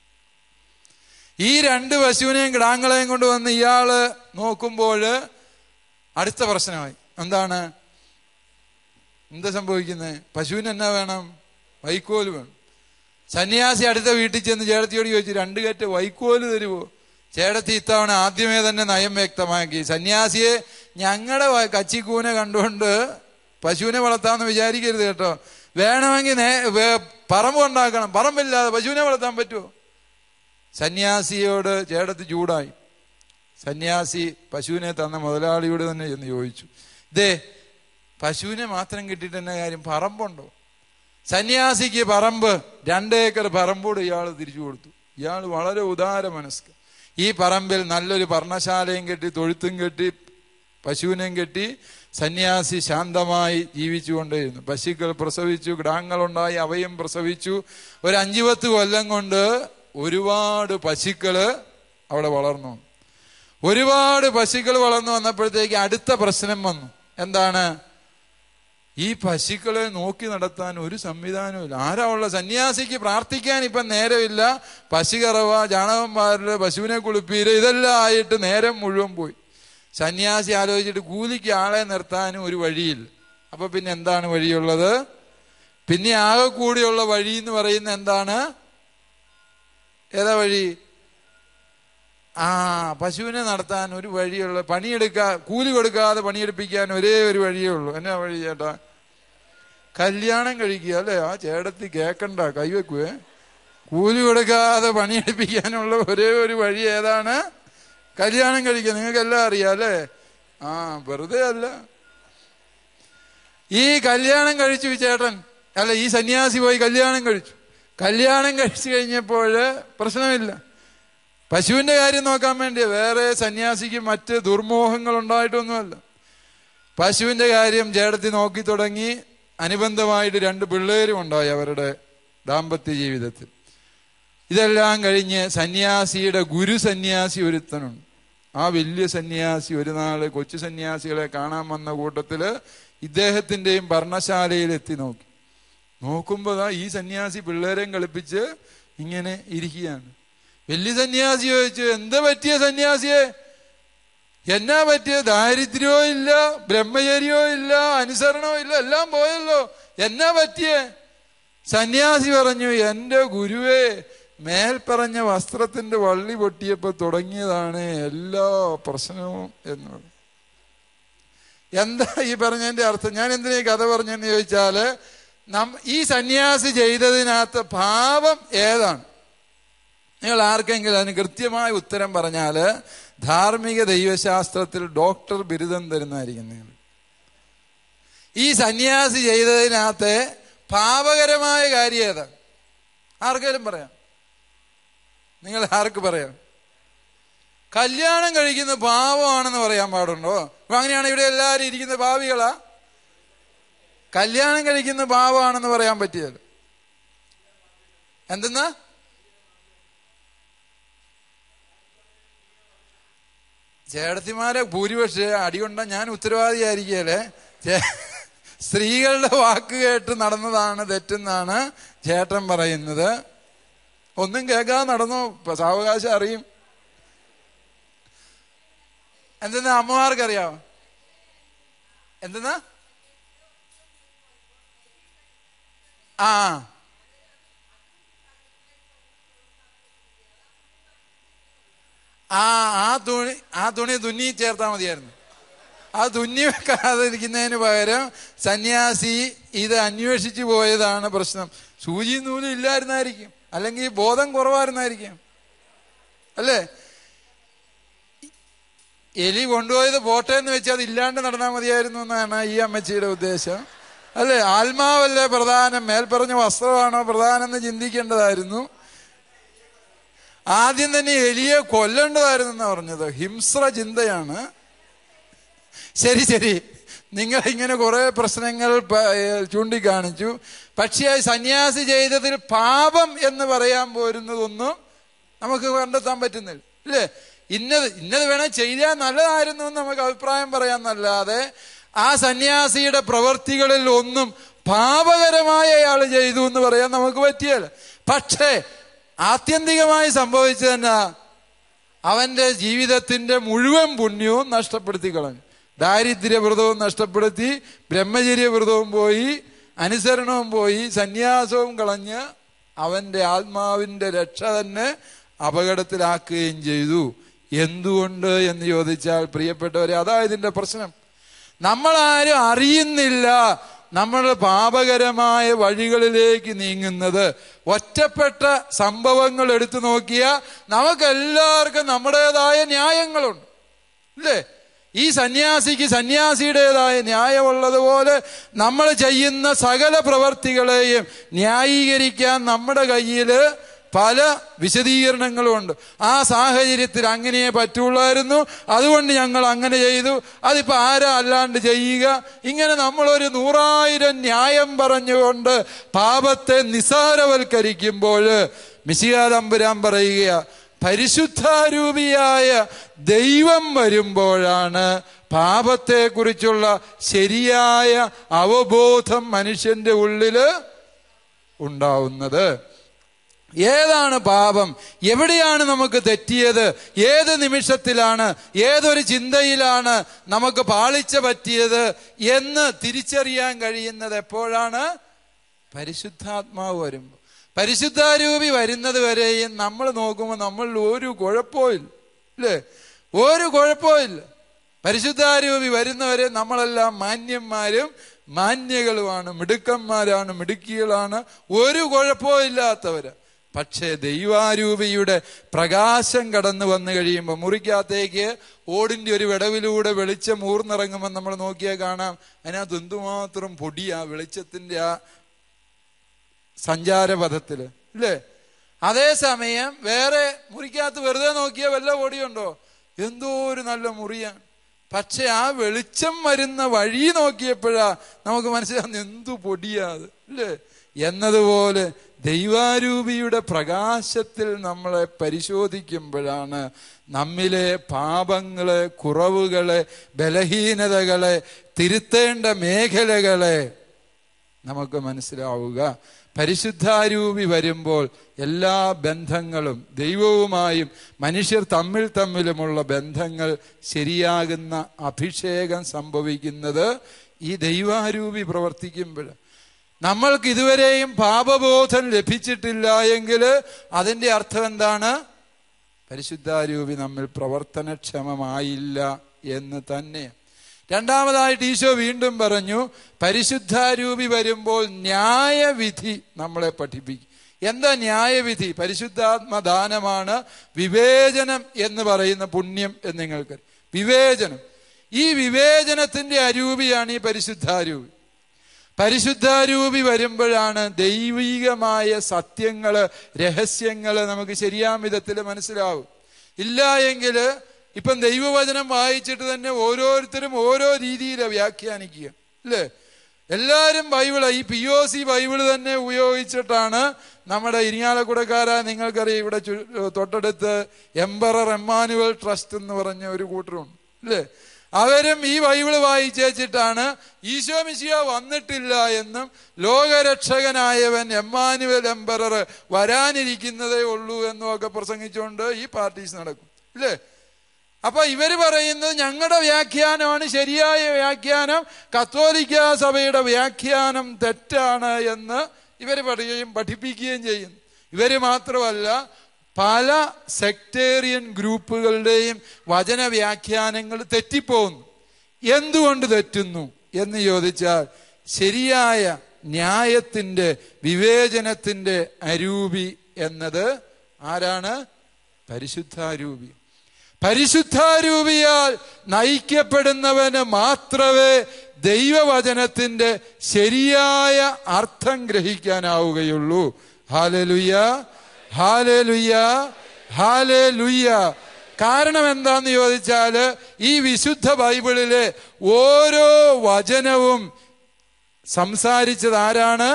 ഈ രണ്ട് പശുവിനെയും കിടാങ്ങളെയും കൊണ്ട് വന്ന് ഇയാള് നോക്കുമ്പോൾ അടുത്ത പ്രശ്നമായി എന്താണ് എന്താ സംഭവിക്കുന്നത് പശുവിന് എന്നാ വേണം വൈക്കോല് വേണം സന്യാസി അടുത്ത വീട്ടിൽ ചെന്ന് ചേടത്തിയോട് ചോദിച്ചു രണ്ട് കയറ്റ വൈക്കോല് തരുമോ ചേടത്തി ഇത്തവണ ആദ്യമേ തന്നെ നയം വ്യക്തമാക്കി സന്യാസിയെ ഞങ്ങളുടെ കച്ചിക്കൂനെ കണ്ടുകൊണ്ട് പശുവിനെ വളർത്താമെന്ന് വിചാരിക്കരുത് കേട്ടോ വേണമെങ്കിൽ നേ വേ- പറമ്പ് ഉണ്ടാക്കണം പറമ്പില്ലാതെ പശുവിനെ വളർത്താൻ പറ്റുമോ സന്യാസിയോട് ചേടത്ത് ചൂടായി സന്യാസി പശുവിനെ തന്ന മുതലാളിയോട് തന്നെ എന്ന് ചോദിച്ചു ഇതേ പശുവിനെ മാത്രം കിട്ടിയിട്ട് തന്നെ കാര്യം പറമ്പുണ്ടോ സന്യാസിക്ക് പറമ്പ് രണ്ടേക്കർ പറമ്പോട് ഇയാൾ തിരിച്ചു കൊടുത്തു ഇയാൾ വളരെ ഉദാര മനസ്ക ഈ പറമ്പിൽ നല്ലൊരു പർണശാലയും കെട്ടി തൊഴുത്തും കെട്ടി പശുവിനെയും കെട്ടി സന്യാസി ശാന്തമായി ജീവിച്ചുകൊണ്ടേയിരുന്നു പശുക്കൾ പ്രസവിച്ചു കിടാങ്ങളുണ്ടായി അവയും പ്രസവിച്ചു ഒരു അഞ്ചു പത്ത് കൊല്ലം കൊണ്ട് ഒരുപാട് പശുക്കള് അവിടെ വളർന്നു ഒരുപാട് പശുക്കൾ വളർന്നു വന്നപ്പോഴത്തേക്ക് അടുത്ത പ്രശ്നം വന്നു എന്താണ് ഈ പശുക്കളെ നോക്കി നടത്താൻ ഒരു സംവിധാനവും ഇല്ല ആരാ ഉള്ള സന്യാസിക്ക് പ്രാർത്ഥിക്കാൻ ഇപ്പം നേരമില്ല പശു കറവ ചാണകം പാരല് പശുവിനെ കുളിപ്പീര് ഇതെല്ലാം ആയിട്ട് നേരം മുഴുവൻ പോയി സന്യാസി ആലോചിച്ചിട്ട് കൂലിക്ക് ആളെ നിർത്താനും ഒരു വഴിയില്ല അപ്പൊ പിന്നെ എന്താണ് വഴിയുള്ളത് പിന്നെ ആകെ കൂടിയുള്ള വഴി എന്ന് പറയുന്ന എന്താണ് ഏതാ വഴി ആ പശുവിനെ നടത്താൻ ഒരു വഴിയുള്ള പണിയെടുക്കാ കൂലി കൊടുക്കാതെ പണിയെടുപ്പിക്കാൻ ഒരേ ഒരു വഴിയേ ഉള്ളൂ എന്നാ വഴി ചേട്ടാ കല്യാണം കഴിക്കുക അല്ലേ ആ ചേട്ടത്തി കേക്കണ്ട കൈവെക്കുവേ കൂലി കൊടുക്കാതെ പണിയെടുപ്പിക്കാനുള്ള ഒരേ ഒരു വഴി ഏതാണ് കല്യാണം കഴിക്കുക നിങ്ങൾക്ക് എല്ലാം അറിയാം അല്ലേ ആ വെറുതെ അല്ല ഈ കല്യാണം കഴിച്ചു ഈ ചേട്ടൻ അല്ല ഈ സന്യാസി പോയി കല്യാണം കഴിച്ചു കല്യാണം കഴിച്ചു കഴിഞ്ഞപ്പോൾ പ്രശ്നമില്ല പശുവിന്റെ കാര്യം നോക്കാൻ വേണ്ടി വേറെ സന്യാസിക്ക് മറ്റ് ദുർമോഹങ്ങൾ ഉണ്ടായിട്ടൊന്നുമല്ല പശുവിന്റെ കാര്യം ചേട്ടത്തി നോക്കി തുടങ്ങി അനുബന്ധമായിട്ട് രണ്ട് പിള്ളേരും ഉണ്ടായി അവരുടെ ദാമ്പത്യ ജീവിതത്തിൽ ഇതെല്ലാം കഴിഞ്ഞ് സന്യാസിയുടെ ഗുരു സന്യാസി ഒരുത്തനുണ്ട് ആ വലിയ സന്യാസി ഒരു നാള് കൊച്ചു സന്യാസികളെ കാണാൻ വന്ന കൂട്ടത്തില് ഇദ്ദേഹത്തിന്റെയും ഭരണശാലയിൽ എത്തി നോക്കി നോക്കുമ്പോ ദാ ഈ സന്യാസി പിള്ളേരെയും കളിപ്പിച്ച് ഇങ്ങനെ ഇരിക്കുകയാണ് വലിയ സന്യാസി ചോദിച്ചു എന്താ പറ്റിയ സന്യാസിയെ എന്നാ പറ്റിയ ദാരിദ്ര്യമോ ഇല്ല ബ്രഹ്മചര്യമോ ഇല്ല അനുസരണമോ ഇല്ല എല്ലാം പോയല്ലോ എന്നാ പറ്റിയേ സന്യാസി പറഞ്ഞു എന്റെ ഗുരുവേ മേൽപ്പറഞ്ഞ വസ്ത്രത്തിന്റെ വള്ളി പൊട്ടിയപ്പോ തുടങ്ങിയതാണ് എല്ലാ പ്രശ്നവും എന്ന് പറഞ്ഞു എന്താ ഈ പറഞ്ഞതിന്റെ അർത്ഥം ഞാൻ എന്തിനാ ഈ കഥ പറഞ്ഞെന്ന് ചോദിച്ചാല് നം ഈ സന്യാസി ചെയ്തതിനകത്ത് പാപം ഏതാണ് നിങ്ങൾ ആർക്കെങ്കിലും അതിന് കൃത്യമായ ഉത്തരം പറഞ്ഞാല് ധാർമ്മിക ദൈവശാസ്ത്രത്തിൽ ഡോക്ടർ ബിരുദം തരുന്നതായിരിക്കും നിങ്ങൾ ഈ സന്യാസി ചെയ്തതിനകത്ത് പാപകരമായ കാര്യം ഏതാണ് ആർക്കെങ്കിലും പറയാം നിങ്ങൾ ആർക്ക് പറയാം കല്യാണം കഴിക്കുന്ന പാവമാണെന്ന് പറയാൻ പാടുണ്ടോ അപ്പൊ അങ്ങനെയാണ് ഇവിടെ എല്ലാവരും ഇരിക്കുന്ന ഭാവികളാ കല്യാണം കഴിക്കുന്ന പാവമാണെന്ന് പറയാൻ പറ്റിയല്ലോ എന്തെന്നാ ചേടത്തിമാരെ ഭൂരിപക്ഷ അടികൊണ്ട ഞാൻ ഉത്തരവാദിയായിരിക്കല്ലേ ചേ- സ്ത്രീകളുടെ വാക്ക് കേട്ട് നടന്നതാണ് തെറ്റെന്നാണ് ചേട്ടൻ പറയുന്നത് ഒന്നും കേൾക്കാതെ നടന്നു ഇപ്പൊ സാവകാശം അറിയും എന്തെന്നാ അമ്മമാർക്കറിയാമോ എന്തെന്നാ ആ ആ ആ തുണി ആ തുണി തുന്നി ചേർത്താൽ മതിയായിരുന്നു ആ തുന്നി വെക്കാതിരിക്കുന്നതിന് പകരം സന്യാസി ഇത് അന്വേഷിച്ചു പോയതാണ് പ്രശ്നം സൂചി നൂലും ഇല്ലായിരുന്നായിരിക്കും അല്ലെങ്കിൽ ബോധം കുറവായിരുന്നായിരിക്കും അല്ലേ എലി കൊണ്ടുപോയത് പോട്ടെ എന്ന് വെച്ചാൽ അത് ഇല്ലാണ്ട് നടന്നാൽ മതിയായിരുന്നു എന്നാണ് ഈ അമ്മച്ചിയുടെ ഉദ്ദേശം അല്ലേ ആത്മാവല്ലേ പ്രധാനം മേൽപ്പറഞ്ഞ വസ്ത്രമാണോ പ്രധാനം എന്ന് ചിന്തിക്കേണ്ടതായിരുന്നു ആദ്യം തന്നെ എലിയെ കൊല്ലേണ്ടതായിരുന്നു എന്നാ പറഞ്ഞത് ഹിംസ്ര ചിന്തയാണ് ശരി ശരി നിങ്ങൾ ഇങ്ങനെ കുറെ പ്രശ്നങ്ങൾ പ- ഏ, ചൂണ്ടിക്കാണിച്ചു പക്ഷേ സന്യാസി ചെയ്തതിൽ പാപം എന്ന് പറയാൻ പോരുന്നതൊന്നും നമുക്ക് കണ്ടെത്താൻ പറ്റുന്നില്ല ഇല്ലേ ഇന്നത് ഇന്നത് വേണേ ചെയ്യാൻ നല്ലതായിരുന്നു എന്ന് നമുക്ക് അഭിപ്രായം പറയാന്നല്ലാതെ ആ സന്യാസിയുടെ പ്രവൃത്തികളിൽ ഒന്നും പാപകരമായ അയാൾ ചെയ്തു എന്ന് പറയാൻ നമുക്ക് പറ്റിയല്ല പക്ഷേ ആത്യന്തികമായി സംഭവിച്ചത് എന്നാ അവന്റെ ജീവിതത്തിന്റെ മുഴുവൻ പുണ്യവും നഷ്ടപ്പെടുത്തി കളഞ്ഞു ദാരിദ്ര്യവ്രതവും നഷ്ടപ്പെടുത്തി ബ്രഹ്മചര്യവ്രതവും പോയി അനുസരണവും പോയി സന്യാസവും കളഞ്ഞ് അവന്റെ ആത്മാവിന്റെ രക്ഷ തന്നെ അപകടത്തിലാക്കുകയും ചെയ്തു എന്തുകൊണ്ട് എന്ന് ചോദിച്ചാൽ പ്രിയപ്പെട്ടവരെ അതാ ഇതിന്റെ പ്രശ്നം നമ്മളാരും അറിയുന്നില്ല നമ്മൾ പാപകരമായ വഴികളിലേക്ക് നീങ്ങുന്നത് ഒറ്റപ്പെട്ട സംഭവങ്ങൾ എടുത്തു നോക്കിയാൽ നമുക്കെല്ലാവർക്കും നമ്മുടേതായ ന്യായങ്ങളുണ്ട് ഇല്ലേ ഈ സന്യാസിക്ക് സന്യാസിയുടേതായ ന്യായമുള്ളതുപോലെ നമ്മൾ ചെയ്യുന്ന സകല പ്രവർത്തികളെയും ന്യായീകരിക്കാൻ നമ്മുടെ കയ്യിൽ പല വിശദീകരണങ്ങളും ഉണ്ട് ആ സാഹചര്യത്തിൽ അങ്ങനെയേ പറ്റുള്ളായിരുന്നു അതുകൊണ്ട് ഞങ്ങൾ അങ്ങനെ ചെയ്തു അതിപ്പോ ആരാ അല്ലാണ്ട് ചെയ്യുക ഇങ്ങനെ നമ്മളൊരു നൂറായിരം ന്യായം പറഞ്ഞുകൊണ്ട് പാപത്തെ നിസാരവൽക്കരിക്കുമ്പോൾ മിശികാതമ്പുരാൻ പറയുക പരിശുദ്ധാരൂപിയായ ദൈവം വരുമ്പോഴാണ് പാപത്തെക്കുറിച്ചുള്ള ശരിയായ അവബോധം മനുഷ്യന്റെ ഉള്ളില് ഉണ്ടാവുന്നത് ഏതാണ് പാപം എവിടെയാണ് നമുക്ക് തെറ്റിയത് ഏത് നിമിഷത്തിലാണ് ഏതൊരു ചിന്തയിലാണ് നമുക്ക് പാളിച്ച പറ്റിയത് എന്ന് തിരിച്ചറിയാൻ കഴിയുന്നത് എപ്പോഴാണ് പരിശുദ്ധാത്മാവ് വരുമ്പോൾ പരിശുദ്ധാരൂപി വരുന്നത് വരെയും നമ്മൾ നോക്കുമ്പോൾ നമ്മളിൽ ഒരു കുഴപ്പമില്ല അല്ലേ ഒരു കുഴപ്പമില്ല പരിശുദ്ധാരൂപി വരുന്നവരെ നമ്മളെല്ലാം മാന്യന്മാരും മാന്യകളുമാണ് മിടുക്കന്മാരാണ് മിടുക്കികളാണ് ഒരു കുഴപ്പവും ഇല്ലാത്തവര് പക്ഷേ ദൈവാരൂപിയുടെ പ്രകാശം കടന്നു വന്നു കഴിയുമ്പോൾ മുറിക്കകത്തേക്ക് ഓടിന്റെ ഒരു വിടവിലൂടെ വെളിച്ചം ഊർന്നിറങ്ങുമ്പോൾ നമ്മൾ നോക്കിയാൽ കാണാം അതിനകത്ത് എന്തുമാത്രം പൊടിയാ വെളിച്ചത്തിന്റെ ആ സഞ്ചാരപഥത്തില് ഇല്ലേ അതേസമയം വേറെ മുറിക്കകത്ത് വെറുതെ നോക്കിയാൽ വല്ല പൊടിയുണ്ടോ എന്തോ ഒരു നല്ല മുറിയാണ് പക്ഷെ ആ വെളിച്ചം വരുന്ന വഴി നോക്കിയപ്പോഴാ നമുക്ക് മനസ്സിലാകുന്ന എന്തു പൊടിയാ അത് അല്ലേ എന്നതുപോലെ ദൈവാരൂപിയുടെ പ്രകാശത്തിൽ നമ്മളെ പരിശോധിക്കുമ്പോഴാണ് നമ്മിലെ പാപങ്ങളെ കുറവുകളെ ബലഹീനതകളെ തിരുത്തേണ്ട മേഖലകളെ നമുക്ക് മനസ്സിലാവുക പരിശുദ്ധാരൂപി വരുമ്പോൾ എല്ലാ ബന്ധങ്ങളും ദൈവവുമായും മനുഷ്യർ തമ്മിൽ തമ്മിലുമുള്ള ബന്ധങ്ങൾ ശരിയാകുന്ന അഭിഷേകം സംഭവിക്കുന്നത് ഈ ദൈവാരൂപി പ്രവർത്തിക്കുമ്പോൾ നമ്മൾക്ക് ഇതുവരെയും പാപബോധം ലഭിച്ചിട്ടില്ല എങ്കിൽ അതിന്റെ അർത്ഥം എന്താണ് പരിശുദ്ധാരൂപി നമ്മിൽ പ്രവർത്തനക്ഷമമായില്ല എന്ന് തന്നെ രണ്ടാമതായിട്ട് ഈശോ വീണ്ടും പറഞ്ഞു പരിശുദ്ധാരൂപി വരുമ്പോൾ ന്യായവിധി നമ്മളെ പഠിപ്പിക്കും എന്താ ന്യായവിധി പരിശുദ്ധാത്മദാനമാണ് വിവേചനം എന്ന് പറയുന്ന പുണ്യം എന്ന് നിങ്ങൾക്ക് വിവേചനം ഈ വിവേചനത്തിന്റെ അരൂപിയാണ് ഈ പരിശുദ്ധാരൂപി പരിശുദ്ധാരൂപി വരുമ്പോഴാണ് ദൈവികമായ സത്യങ്ങള് രഹസ്യങ്ങള് നമുക്ക് ശരിയാം വിധത്തിൽ മനസ്സിലാവും ഇല്ല എങ്കിൽ ഇപ്പം ദൈവവചനം വായിച്ചിട്ട് തന്നെ ഓരോരുത്തരും ഓരോ രീതിയിലാണ് വ്യാഖ്യാനിക്കുക അല്ലേ എല്ലാവരും ബൈബിള് ഈ പി ഒ സി ബൈബിള് തന്നെ ഉപയോഗിച്ചിട്ടാണ് നമ്മുടെ ഇരിങ്ങാലക്കുടക്കാരായ നിങ്ങൾക്കറിയാം ഇവിടെ ചു- തൊട്ടടുത്ത് എംബറർ എമ്മാനുവൽ ട്രസ്റ്റ് എന്ന് പറഞ്ഞ ഒരു കൂട്ടരുണ്ട് അല്ലേ അവരും ഈ ബൈബിള് വായിച്ചേച്ചിട്ടാണ് ഈശോ മിശിയ വന്നിട്ടില്ല എന്നും ലോകരക്ഷകനായവൻ എമ്മാനുവൽ എംബറർ വരാനിരിക്കുന്നതേ ഉള്ളൂ എന്നും ഒക്കെ പ്രസംഗിച്ചുകൊണ്ട് ഈ പാർട്ടീസ് നടക്കും ഇല്ലേ അപ്പൊ ഇവര് പറയുന്നത് ഞങ്ങളുടെ വ്യാഖ്യാനമാണ് ശരിയായ വ്യാഖ്യാനം കത്തോലിക്ക സഭയുടെ വ്യാഖ്യാനം തെറ്റാണ് എന്ന് ഇവർ പറയുകയും പഠിപ്പിക്കുകയും ചെയ്യുന്നു ഇവര് മാത്രമല്ല പല സെക്ടേറിയൻ ഗ്രൂപ്പുകളുടെയും വചന വ്യാഖ്യാനങ്ങൾ തെറ്റിപ്പോകുന്നു എന്തുകൊണ്ട് തെറ്റുന്നു എന്ന് ചോദിച്ചാൽ ശരിയായ ന്യായത്തിന്റെ വിവേചനത്തിന്റെ അരൂപി എന്നത് ആരാണ് പരിശുദ്ധാരൂപി പരിശുദ്ധാരൂപിയാൽ നയിക്കപ്പെടുന്നവന് മാത്രമേ ദൈവവചനത്തിന്റെ ശരിയായ അർത്ഥം ഗ്രഹിക്കാനാവുകയുള്ളൂ ഹാലലുയ്യ ഹാലലുയ്യ ഹാലലുയ്യ കാരണം എന്താന്ന് ചോദിച്ചാല് ഈ വിശുദ്ധ ബൈബിളിലെ ഓരോ വചനവും സംസാരിച്ചത് ആരാണ്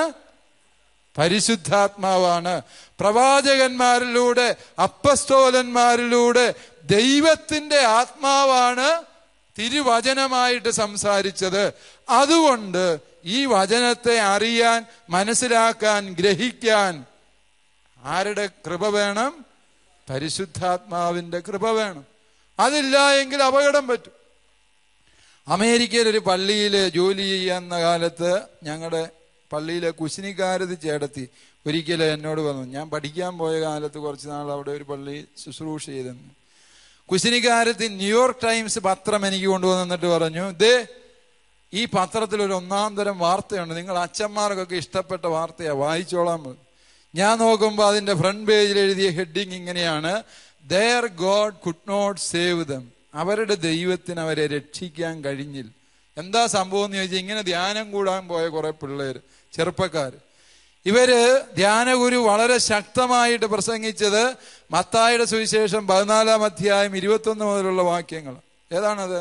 പരിശുദ്ധാത്മാവാണ് പ്രവാചകന്മാരിലൂടെ അപ്പസ്തോലന്മാരിലൂടെ ദൈവത്തിന്റെ ആത്മാവാണ് തിരുവചനമായിട്ട് സംസാരിച്ചത് അതുകൊണ്ട് ഈ വചനത്തെ അറിയാൻ മനസ്സിലാക്കാൻ ഗ്രഹിക്കാൻ ആരുടെ കൃപ വേണം പരിശുദ്ധാത്മാവിന്റെ കൃപ വേണം അതില്ല എങ്കിൽ അപകടം പറ്റും അമേരിക്കയിൽ ഒരു പള്ളിയിൽ ജോലി ചെയ്യുന്ന കാലത്ത് ഞങ്ങളുടെ പള്ളിയിലെ കുശിനിക്കാരതി ചേടത്തി ഒരിക്കലും എന്നോട് പറഞ്ഞു ഞാൻ പഠിക്കാൻ പോയ കാലത്ത് കുറച്ച് നാൾ അവിടെ ഒരു പള്ളി ശുശ്രൂഷ ചെയ്തെന്ന് കുശിനിക്കാരത്തി ന്യൂയോർക്ക് ടൈംസ് പത്രം എനിക്ക് കൊണ്ടുവന്നിട്ട് പറഞ്ഞു ദേ ഈ പത്രത്തിൽ ഒരു ഒന്നാം തരം വാർത്തയുണ്ട് നിങ്ങൾ അച്ഛന്മാർക്കൊക്കെ ഇഷ്ടപ്പെട്ട വാർത്തയാ വായിച്ചോളാൻ മതി ഞാൻ നോക്കുമ്പോൾ അതിന്റെ ഫ്രണ്ട് പേജിൽ എഴുതിയ ഹെഡിങ് ഇങ്ങനെയാണ് their god could not save them അവരുടെ ദൈവത്തിന് അവരെ രക്ഷിക്കാൻ കഴിഞ്ഞില്ല എന്താ സംഭവം എന്ന് ചോദിച്ചാൽ ഇങ്ങനെ ധ്യാനം കൂടാൻ പോയ കുറെ പിള്ളേർ ചെറുപ്പക്കാർ ഇവര് ധ്യാനഗുരു വളരെ ശക്തമായിട്ട് പ്രസംഗിച്ചത് മത്തായുടെ സുവിശേഷം പതിനാലാം അധ്യായം ഇരുപത്തൊന്ന് മുതലുള്ള വാക്യങ്ങൾ ഏതാണത്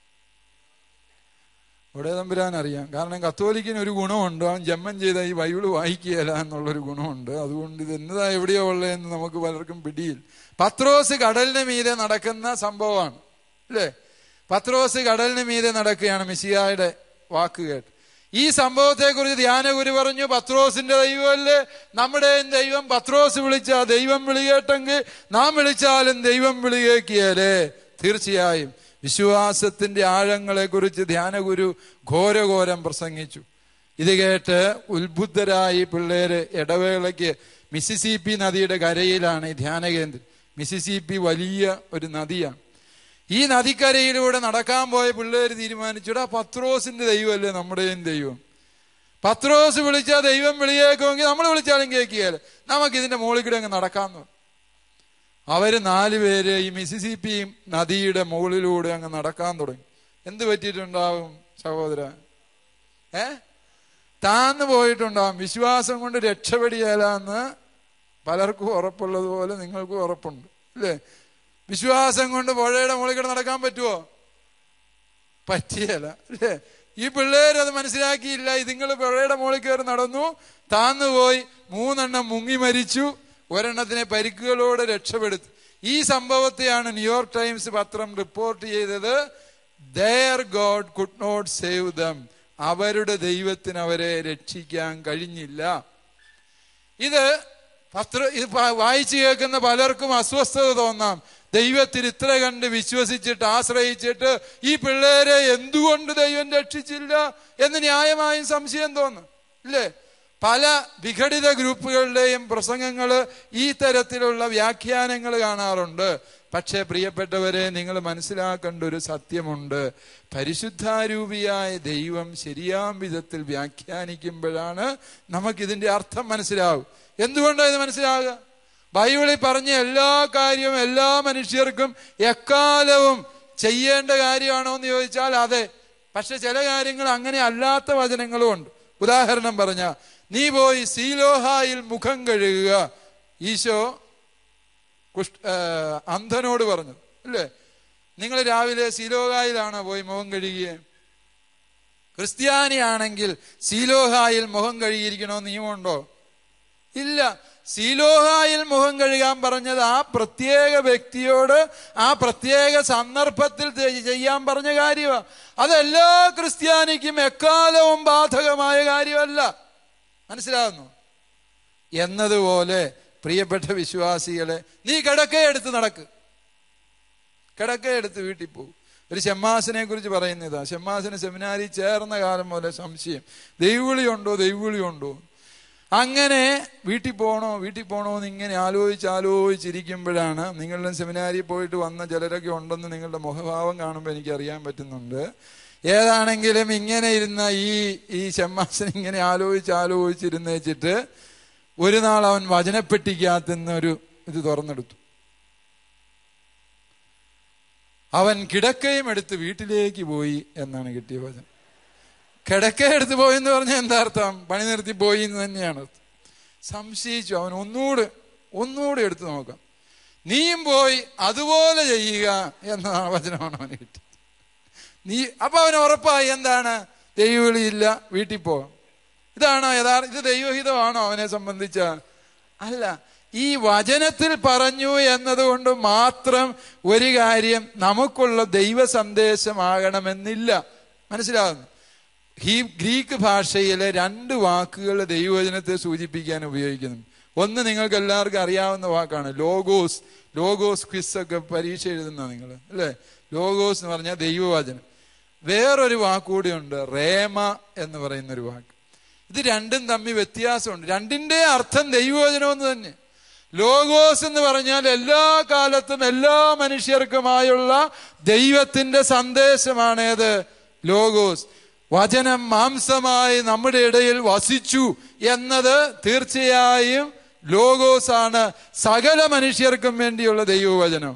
ഇവിടെ തമ്പുരാൻ അറിയാം കാരണം കത്തോലിക്കിന് ഒരു ഗുണമുണ്ട് അവൻ ജന്മം ചെയ്ത ഈ ബൈബിള് വായിക്കുകയില്ല എന്നുള്ളൊരു ഗുണമുണ്ട് അതുകൊണ്ട് ഇത് എന്നതാ എവിടെയോ ഉള്ളതെന്ന് നമുക്ക് പലർക്കും പിടിയിൽ പത്രോസ് കടലിന് മീതെ നടക്കുന്ന സംഭവമാണ് അല്ലേ പത്രോസ് കടലിന് മീതെ നടക്കുകയാണ് മിസിയായുടെ വാക്ക് കേട്ട് ഈ സംഭവത്തെക്കുറിച്ച് ധ്യാനഗുരു പറഞ്ഞു പത്രോസിന്റെ ദൈവമല്ലേ നമ്മുടെയും ദൈവം പത്രോസ് വിളിച്ച ദൈവം വിളികേട്ടെങ്കിൽ നാം വിളിച്ചാലും ദൈവം വിളികേക്കിയല്ലേ തീർച്ചയായും വിശ്വാസത്തിന്റെ ആഴങ്ങളെ കുറിച്ച് ധ്യാനഗുരു ഘോരഘോരം പ്രസംഗിച്ചു ഇത് കേട്ട് ഉത്ബുദ്ധരായി പിള്ളേര് ഇടവേളയ്ക്ക് മിസിസിപി നദിയുടെ കരയിലാണ് ഈ ധ്യാനകേന്ദ്രം മിസിസിപി വലിയ ഒരു നദിയാണ് ഈ നദിക്കരയിലൂടെ നടക്കാൻ പോയ പിള്ളേർ തീരുമാനിച്ചുടാ പത്രോസിന്റെ ദൈവമല്ലേ നമ്മുടെയും ദൈവം പത്രോസ് വിളിച്ചാൽ ദൈവം വിളിയേക്കുമെങ്കിൽ നമ്മൾ വിളിച്ചാലും കേൾക്കുകയല്ലേ നമുക്ക് ഇതിന്റെ മുകളിൽ കൂടെ അങ്ങ് നടക്കാമെന്ന് അവര് നാലുപേര് ഈ മിസിസിപ്പി നദിയുടെ മുകളിലൂടെ അങ്ങ് നടക്കാൻ തുടങ്ങി എന്ത് പറ്റിയിട്ടുണ്ടാവും സഹോദര ഏ താന്ന് പോയിട്ടുണ്ടാവും വിശ്വാസം കൊണ്ട് രക്ഷപ്പെടിയല്ലെന്ന് പലർക്കും ഉറപ്പുള്ളതുപോലെ നിങ്ങൾക്കും ഉറപ്പുണ്ട് അല്ലേ വിശ്വാസം കൊണ്ട് പുഴയുടെ മുകളിൽ കൂടെ നടക്കാൻ പറ്റുമോ പറ്റിയല്ല അല്ലേ ഈ പിള്ളേര് അത് മനസ്സിലാക്കിയില്ല നിങ്ങൾ പുഴയുടെ മുകളിൽ കയറി നടന്നു താന്നുപോയി മൂന്നെണ്ണം മുങ്ങി മരിച്ചു ഒരെണ്ണത്തിനെ പരിക്കുകളോടെ രക്ഷപ്പെടുത്തി ഈ സംഭവത്തെയാണ് ന്യൂയോർക്ക് ടൈംസ് പത്രം റിപ്പോർട്ട് ചെയ്തത് there God could not save them അവരുടെ ദൈവത്തിന് അവരെ രക്ഷിക്കാൻ കഴിഞ്ഞില്ല ഇത് പത്ര ഇത് വായിച്ചു കേൾക്കുന്ന പലർക്കും അസ്വസ്ഥത തോന്നാം ദൈവത്തിൽ ഇത്ര കണ്ട് വിശ്വസിച്ചിട്ട് ആശ്രയിച്ചിട്ട് ഈ പിള്ളേരെ എന്തുകൊണ്ട് ദൈവം രക്ഷിച്ചില്ല എന്ന് ന്യായമായും സംശയം തോന്നും ഇല്ലേ പല വിഘടിത ഗ്രൂപ്പുകളുടെയും പ്രസംഗങ്ങൾ ഈ തരത്തിലുള്ള വ്യാഖ്യാനങ്ങൾ കാണാറുണ്ട് പക്ഷേ പ്രിയപ്പെട്ടവരെ നിങ്ങൾ മനസ്സിലാക്കേണ്ട ഒരു സത്യമുണ്ട് പരിശുദ്ധാരൂപിയായ ദൈവം ശരിയാം വിധത്തിൽ വ്യാഖ്യാനിക്കുമ്പോഴാണ് നമുക്കിതിന്റെ അർത്ഥം മനസ്സിലാവും എന്തുകൊണ്ടാണ് ഇത് മനസ്സിലാകുക ബൈബിളിൽ പറഞ്ഞ എല്ലാ കാര്യവും എല്ലാ മനുഷ്യർക്കും എക്കാലവും ചെയ്യേണ്ട കാര്യമാണോ എന്ന് ചോദിച്ചാൽ അതെ പക്ഷെ ചില കാര്യങ്ങൾ അങ്ങനെ അല്ലാത്ത വചനങ്ങളും ഉണ്ട് ഉദാഹരണം പറഞ്ഞ നീ പോയി സീലോഹായിൽ മുഖം കഴുകുക ഈശോ കുഷ് അന്ധനോട് പറഞ്ഞു അല്ലേ നിങ്ങൾ രാവിലെ സീലോഹായിലാണോ പോയി മുഖം കഴുകിയേ ക്രിസ്ത്യാനിയാണെങ്കിൽ സീലോഹായിൽ മുഖം കഴുകിയിരിക്കണോ നിയമമുണ്ടോ ഇല്ല സീലോഹായിൽ മുഖം കഴുകാൻ പറഞ്ഞത് ആ പ്രത്യേക വ്യക്തിയോട് ആ പ്രത്യേക സന്ദർഭത്തിൽ ചെ- ചെയ്യാൻ പറഞ്ഞ കാര്യമാണ് അതെല്ലാ ക്രിസ്ത്യാനിക്കും എക്കാലവും ബാധകമായ കാര്യമല്ല മനസ്സിലാകുന്നു എന്നതുപോലെ പ്രിയപ്പെട്ട വിശ്വാസികളെ നീ കിടക്കയെടുത്ത് നടക്ക് കിടക്കയെടുത്ത് വീട്ടിൽ പോകും ഒരു ഷമ്മാസിനെ കുറിച്ച് പറയുന്നതാ ഷമ്മാസിന് സെമിനാരി ചേർന്ന കാലം മുതലേ സംശയം ദൈവവിളി ഉണ്ടോ ദൈവവിളി ഉണ്ടോ അങ്ങനെ വീട്ടിൽ പോകണോ വീട്ടിൽ പോകണോ എന്ന് ഇങ്ങനെ ആലോചിച്ച് ആലോചിച്ചിരിക്കുമ്പോഴാണ് നിങ്ങളുടെ സെമിനാരിൽ പോയിട്ട് വന്ന ചിലരൊക്കെ ഉണ്ടെന്ന് നിങ്ങളുടെ മുഖഭാവം കാണുമ്പോൾ എനിക്ക് അറിയാൻ പറ്റുന്നുണ്ട് ഏതാണെങ്കിലും ഇങ്ങനെ ഇരുന്ന ഈ ഈ ഷമ്മാസൻ ഇങ്ങനെ ആലോചിച്ച് ആലോചിച്ചിരുന്ന് വെച്ചിട്ട് ഒരു നാൾ അവൻ വചനപ്പെട്ടിക്കകത്തുനിന്ന് ഒരു ഇത് തുറന്നെടുത്തു അവൻ കിടക്കയും എടുത്ത് വീട്ടിലേക്ക് പോയി എന്നാണ് കിട്ടിയ വചനം കിടക്ക എടുത്ത് പോയി എന്ന് പറഞ്ഞാൽ എന്താ അർത്ഥം പണി നിർത്തി പോയി എന്ന് തന്നെയാണ് അർത്ഥം സംശയിച്ചു അവൻ ഒന്നുകൂടെ ഒന്നുകൂടെ എടുത്തു നോക്കാം നീയും പോയി അതുപോലെ ചെയ്യുക എന്ന വചനമാണ് അവന് കിട്ടിയത് നീ അപ്പൊ അവന് ഉറപ്പായി എന്താണ് ദൈവവിളിയില്ല വീട്ടിൽ പോകാം ഇതാണോ യഥാർത്ഥ ഇത് ദൈവഹിതമാണോ അവനെ സംബന്ധിച്ച അല്ല ഈ വചനത്തിൽ പറഞ്ഞു എന്നതുകൊണ്ട് മാത്രം ഒരു കാര്യം നമുക്കുള്ള ദൈവ സന്ദേശമാകണമെന്നില്ല മനസ്സിലാകുന്നു ഈ ഗ്രീക്ക് ഭാഷയിലെ രണ്ട് വാക്കുകൾ ദൈവവചനത്തെ സൂചിപ്പിക്കാൻ ഉപയോഗിക്കുന്നു ഒന്ന് നിങ്ങൾക്ക് എല്ലാവർക്കും അറിയാവുന്ന വാക്കാണ് ലോഗോസ് ലോഗോസ് ക്വിസ് ഒക്കെ പരീക്ഷ എഴുതുന്ന നിങ്ങൾ അല്ലേ ലോഗോസ് എന്ന് പറഞ്ഞാൽ ദൈവവചനം വേറൊരു വാക്കുകൂടിയുണ്ട് റേമ എന്ന് പറയുന്ന ഒരു വാക്ക് ഇത് രണ്ടും തമ്മിൽ വ്യത്യാസമുണ്ട് രണ്ടിന്റെ അർത്ഥം ദൈവവചനം എന്ന് തന്നെ ലോഗോസ് എന്ന് പറഞ്ഞാൽ എല്ലാ കാലത്തും എല്ലാ മനുഷ്യർക്കുമായുള്ള ദൈവത്തിന്റെ സന്ദേശമാണ് ഏത് ലോഗോസ് വചനം മാംസമായി നമ്മുടെ ഇടയിൽ വസിച്ചു എന്നത് തീർച്ചയായും ലോഗോസ് ആണ് സകല മനുഷ്യർക്കും വേണ്ടിയുള്ള ദൈവവചനം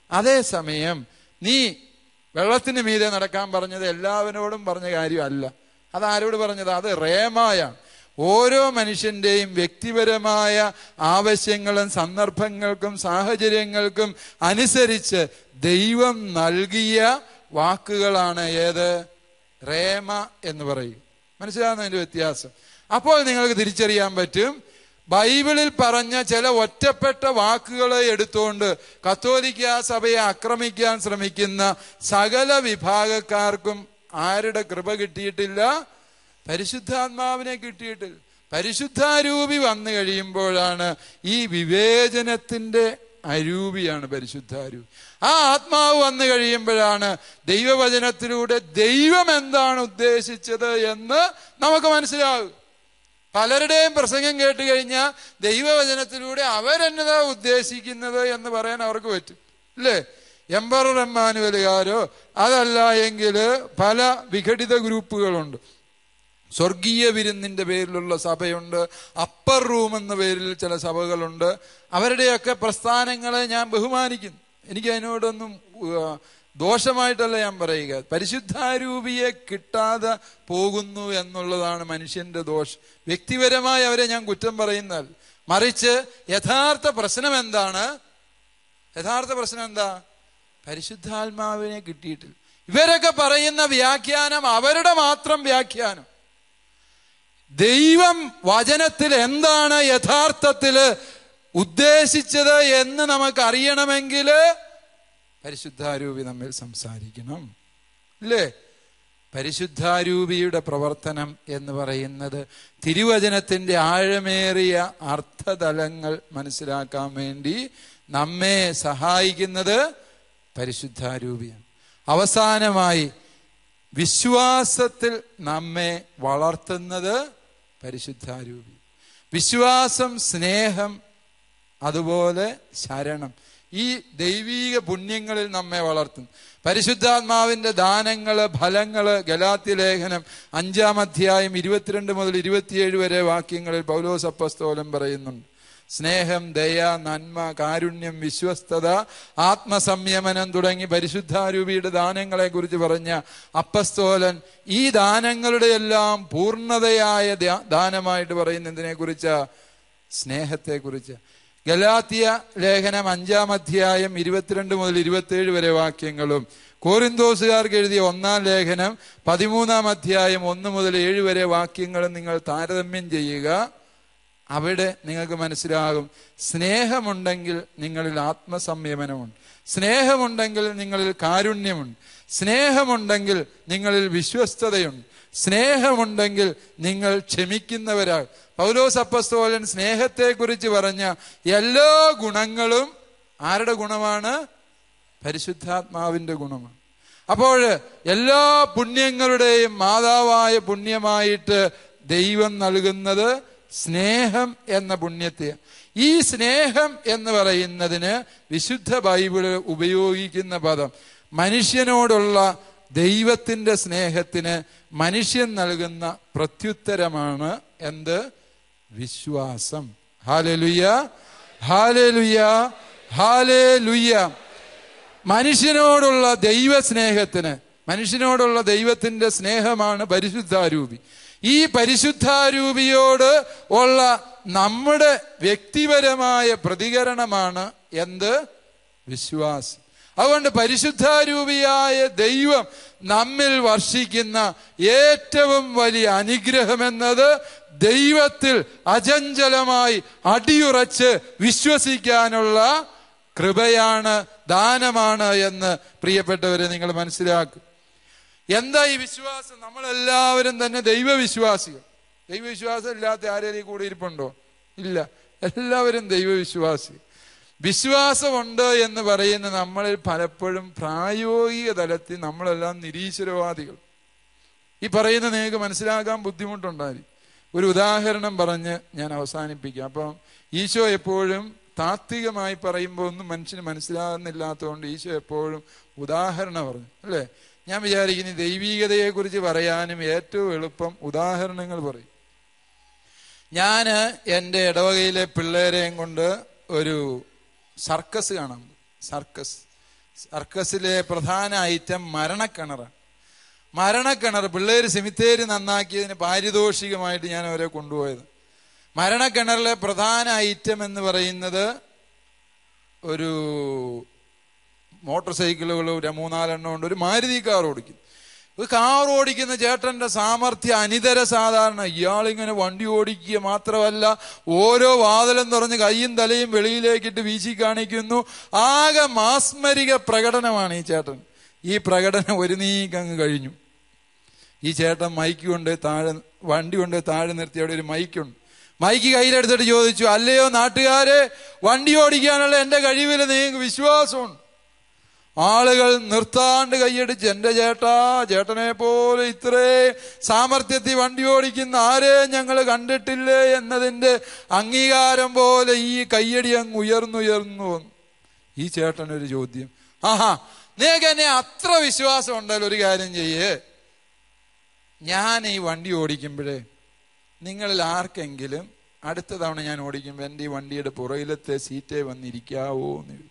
അതേസമയം നീ വെള്ളത്തിന് മീതെ നടക്കാൻ പറഞ്ഞത് എല്ലാവരോടും പറഞ്ഞ കാര്യമല്ല അത് ആരോട് പറഞ്ഞത് അത് റേമായാണ് ഓരോ മനുഷ്യന്റെയും വ്യക്തിപരമായ ആവശ്യങ്ങളും സന്ദർഭങ്ങൾക്കും സാഹചര്യങ്ങൾക്കും അനുസരിച്ച് ദൈവം നൽകിയ വാക്കുകളാണ് ഏത് റേമ എന്ന് പറയും മനസ്സിലാകുന്നതിന്റെ വ്യത്യാസം അപ്പോൾ നിങ്ങൾക്ക് തിരിച്ചറിയാൻ പറ്റും ബൈബിളിൽ പറഞ്ഞ ചില ഒറ്റപ്പെട്ട വാക്കുകളെ എടുത്തുകൊണ്ട് കത്തോലിക്ക സഭയെ ആക്രമിക്കാൻ ശ്രമിക്കുന്ന സകല വിഭാഗക്കാർക്കും ആരുടെ കൃപ കിട്ടിയിട്ടില്ല പരിശുദ്ധാത്മാവിനെ കിട്ടിയിട്ടില്ല പരിശുദ്ധാരൂപി വന്നു കഴിയുമ്പോഴാണ് ഈ വിവേചനത്തിന്റെ അരൂപിയാണ് പരിശുദ്ധാരൂപി ആ ആത്മാവ് വന്നു കഴിയുമ്പോഴാണ് ദൈവവചനത്തിലൂടെ ദൈവം എന്താണ് ഉദ്ദേശിച്ചത് എന്ന് നമുക്ക് മനസ്സിലാകും പലരുടെയും പ്രസംഗം കേട്ട് കഴിഞ്ഞാൽ ദൈവവചനത്തിലൂടെ അവരെന്നതാ ഉദ്ദേശിക്കുന്നത് എന്ന് പറയാൻ അവർക്ക് പറ്റും അല്ലേ എംബറർ എമ്മാനുവലുകാരോ അതല്ല എങ്കിൽ പല വിഘടിത ഗ്രൂപ്പുകളുണ്ട് സ്വർഗീയ വിരുന്നിന്റെ പേരിലുള്ള സഭയുണ്ട് അപ്പർ റൂം എന്ന പേരിൽ ചില സഭകളുണ്ട് അവരുടെയൊക്കെ പ്രസ്ഥാനങ്ങളെ ഞാൻ ബഹുമാനിക്കുന്നു എനിക്ക് അതിനോടൊന്നും ഉവ്വ്, ദോഷമായിട്ടല്ല ഞാൻ പറയുക പരിശുദ്ധാരൂപിയെ കിട്ടാതെ പോകുന്നു എന്നുള്ളതാണ് മനുഷ്യന്റെ ദോഷം വ്യക്തിപരമായി അവരെ ഞാൻ കുറ്റം പറയുന്നാൽ മറിച്ച് യഥാർത്ഥ പ്രശ്നം എന്താണ് യഥാർത്ഥ പ്രശ്നം എന്താ പരിശുദ്ധാത്മാവിനെ കിട്ടിയിട്ടില്ല ഇവരൊക്കെ പറയുന്ന വ്യാഖ്യാനം അവരുടെ മാത്രം വ്യാഖ്യാനം ദൈവം വചനത്തിൽ എന്താണ് യഥാർത്ഥത്തിൽ ഉദ്ദേശിച്ചത് എന്ന് നമുക്ക് അറിയണമെങ്കിൽ പരിശുദ്ധാരൂപി നമ്മിൽ സംസാരിക്കണം അല്ലേ പരിശുദ്ധാരൂപിയുടെ പ്രവർത്തനം എന്ന് പറയുന്നത് തിരുവചനത്തിന്റെ ആഴമേറിയ അർത്ഥതലങ്ങൾ മനസ്സിലാക്കാൻ വേണ്ടി നമ്മെ സഹായിക്കുന്നത് പരിശുദ്ധാരൂപിയാണ് അവസാനമായി വിശ്വാസത്തിൽ നമ്മെ വളർത്തുന്നത് പരിശുദ്ധാരൂപി വിശ്വാസം സ്നേഹം അതുപോലെ ശരണം ഈ ദൈവീക പുണ്യങ്ങളിൽ നമ്മെ വളർത്തും പരിശുദ്ധാത്മാവിന്റെ ദാനങ്ങള് ഫലങ്ങള് ഗലാത്യ ലേഖനം അഞ്ചാം അധ്യായം ഇരുപത്തിരണ്ട് മുതൽ ഇരുപത്തിയേഴ് വരെ വാക്യങ്ങളിൽ പൗലോസ് അപ്പസ്തോലം പറയുന്നുണ്ട് സ്നേഹം ദയ നന്മ കാരുണ്യം വിശ്വസ്തത ആത്മസംയമനം തുടങ്ങി പരിശുദ്ധാരൂപിയുടെ ദാനങ്ങളെ കുറിച്ച് പറഞ്ഞ അപ്പസ്തോലൻ ഈ ദാനങ്ങളുടെ എല്ലാം പൂർണ്ണതയായ ദ്യാ- ദാനമായിട്ട് പറയുന്നതിനെ കുറിച്ച് സ്നേഹത്തെ കുറിച്ച് ഗലാത്തിയ ലേഖനം അഞ്ചാം അധ്യായം ഇരുപത്തിരണ്ട് മുതൽ ഇരുപത്തിയേഴ് വരെ വാക്യങ്ങളും കോറിന്തോസുകാർക്ക് എഴുതിയ ഒന്നാം ലേഖനം പതിമൂന്നാം അധ്യായം ഒന്ന് മുതൽ ഏഴ് വരെ വാക്യങ്ങളും നിങ്ങൾ താരതമ്യം ചെയ്യുക അവിടെ നിങ്ങൾക്ക് മനസ്സിലാകും സ്നേഹമുണ്ടെങ്കിൽ നിങ്ങളിൽ ആത്മസംയമനമുണ്ട് സ്നേഹമുണ്ടെങ്കിൽ നിങ്ങളിൽ കാരുണ്യമുണ്ട് സ്നേഹമുണ്ടെങ്കിൽ നിങ്ങളിൽ വിശ്വസ്തതയുണ്ട് സ്നേഹമുണ്ടെങ്കിൽ നിങ്ങൾ ക്ഷമിക്കുന്നവരാകും പൗലോസ് അപ്പസ്തോലൻ സ്നേഹത്തെക്കുറിച്ച് പറഞ്ഞ എല്ലാ ഗുണങ്ങളും ആരുടെ ഗുണമാണ് പരിശുദ്ധാത്മാവിന്റെ ഗുണമാണ് അപ്പോൾ എല്ലാ പുണ്യങ്ങളുടെയും മാതാവായ പുണ്യമായിട്ട് ദൈവം നൽകുന്നത് സ്നേഹം എന്ന പുണ്യത്തെ ഈ സ്നേഹം എന്ന് പറയുന്നതിന് വിശുദ്ധ ബൈബിള് ഉപയോഗിക്കുന്ന പദം മനുഷ്യനോടുള്ള ദൈവത്തിന്റെ സ്നേഹത്തിന് മനുഷ്യൻ നൽകുന്ന പ്രത്യുത്തരമാണ് എന്ത് വിശ്വാസം ഹാലലുയ ഹാലലുയ ഹാലേലുയ്യ മനുഷ്യനോടുള്ള ദൈവ സ്നേഹത്തിന് മനുഷ്യനോടുള്ള ദൈവത്തിന്റെ സ്നേഹമാണ് പരിശുദ്ധാരൂപി ഈ പരിശുദ്ധാരൂപിയോട് ഉള്ള നമ്മുടെ വ്യക്തിപരമായ പ്രതികരണമാണ് എന്ത് വിശ്വാസം അതുകൊണ്ട് പരിശുദ്ധാരൂപിയായ ദൈവം നമ്മിൽ വർഷിക്കുന്ന ഏറ്റവും വലിയ അനുഗ്രഹമെന്നത് ദൈവത്തിൽ അചഞ്ചലമായി അടിയുറച്ച് വിശ്വസിക്കാനുള്ള കൃപയാണ് ദാനമാണ് എന്ന് പ്രിയപ്പെട്ടവരെ നിങ്ങൾ മനസ്സിലാക്കും എന്താ ഈ വിശ്വാസം നമ്മളെല്ലാവരും തന്നെ ദൈവവിശ്വാസികൾ ദൈവവിശ്വാസം ഇല്ലാത്ത ആരെങ്കിലും കൂടി ഇരിപ്പുണ്ടോ ഇല്ല എല്ലാവരും ദൈവവിശ്വാസികൾ വിശ്വാസമുണ്ട് എന്ന് പറയുന്ന നമ്മളിൽ പലപ്പോഴും പ്രായോഗിക തലത്തിൽ നമ്മളെല്ലാം നിരീശ്വരവാദികൾ ഈ പറയുന്ന നിങ്ങൾക്ക് മനസ്സിലാക്കാൻ ബുദ്ധിമുട്ടുണ്ടായിരിക്കും ഒരു ഉദാഹരണം പറഞ്ഞ് ഞാൻ അവസാനിപ്പിക്കാം അപ്പം ഈശോ എപ്പോഴും താത്വികമായി പറയുമ്പോൾ ഒന്നും മനുഷ്യന് മനസ്സിലാകുന്നില്ലാത്തതുകൊണ്ട് ഈശോ എപ്പോഴും ഉദാഹരണം പറഞ്ഞു അല്ലേ ഞാൻ വിചാരിക്കുന്നു ഈ ദൈവീകതയെക്കുറിച്ച് പറയാനും ഏറ്റവും എളുപ്പം ഉദാഹരണങ്ങൾ പറയും ഞാൻ എൻ്റെ ഇടവകയിലെ പിള്ളേരെയും കൊണ്ട് ഒരു സർക്കസ് കാണാം സർക്കസ് സർക്കസിലെ പ്രധാന ഐറ്റം മരണക്കിണറാണ് മരണക്കിണർ പിള്ളേർ സെമിത്തേരി നന്നാക്കിയതിന് പാരിതോഷികമായിട്ട് ഞാൻ അവരെ കൊണ്ടുപോയത് മരണക്കിണറിലെ പ്രധാന ഐറ്റം എന്ന് പറയുന്നത് ഒരു മോട്ടോർ സൈക്കിളുകൾ ഒരു മൂന്നാലെണ്ണം ഉണ്ട് ഒരു മാരുതി കാർ ഓടിക്കും ഒരു കാർ ഓടിക്കുന്ന ചേട്ടന്റെ സാമർഥ്യം അനിതര സാധാരണ ഇയാളിങ്ങനെ വണ്ടി ഓടിക്കുക മാത്രമല്ല ഓരോ വാതിലും തുറന്ന് കൈയും തലയും വെളിയിലേക്കിട്ട് വീശി കാണിക്കുന്നു ആകെ മാസ്മരിക പ്രകടനമാണ് ഈ ചേട്ടൻ ഈ പ്രകടനം ഒരു നീക്കങ്ങ് കഴിഞ്ഞു ഈ ചേട്ടൻ മൈക്ക് കൊണ്ട് താഴെ വണ്ടി കൊണ്ട് താഴെ നിർത്തി അവിടെ ഒരു മൈക്കുണ്ട് മൈക്ക് കയ്യിലെടുത്തിട്ട് ചോദിച്ചു അല്ലയോ നാട്ടുകാരെ വണ്ടി ഓടിക്കാനുള്ള എൻ്റെ കഴിവിൽ നിങ്ങൾക്ക് വിശ്വാസമുണ്ട് ആളുകൾ നിർത്താണ്ട് കൈയടിച്ച് എൻ്റെ ചേട്ടാ ചേട്ടനെ പോലെ ഇത്രേ സാമർഥ്യത്തിൽ വണ്ടി ഓടിക്കുന്ന ആരെയും ഞങ്ങൾ കണ്ടിട്ടില്ലേ എന്നതിൻ്റെ അംഗീകാരം പോലെ ഈ കയ്യടി അങ്ങ് ഉയർന്നുയർന്നു വന്നു ഈ ചേട്ടനൊരു ചോദ്യം ആഹാ നിങ്ങൾക്ക് എന്നെ അത്ര വിശ്വാസം ഉണ്ടല്ലോ ഒരു കാര്യം ചെയ്യേ ഞാൻ ഈ വണ്ടി ഓടിക്കുമ്പോഴേ നിങ്ങളിൽ ആർക്കെങ്കിലും അടുത്ത തവണ ഞാൻ ഓടിക്കുമ്പോൾ എൻ്റെ ഈ വണ്ടിയുടെ പുറകിലത്തെ സീറ്റേ വന്നിരിക്കാവോ എന്ന് ചോദിച്ചു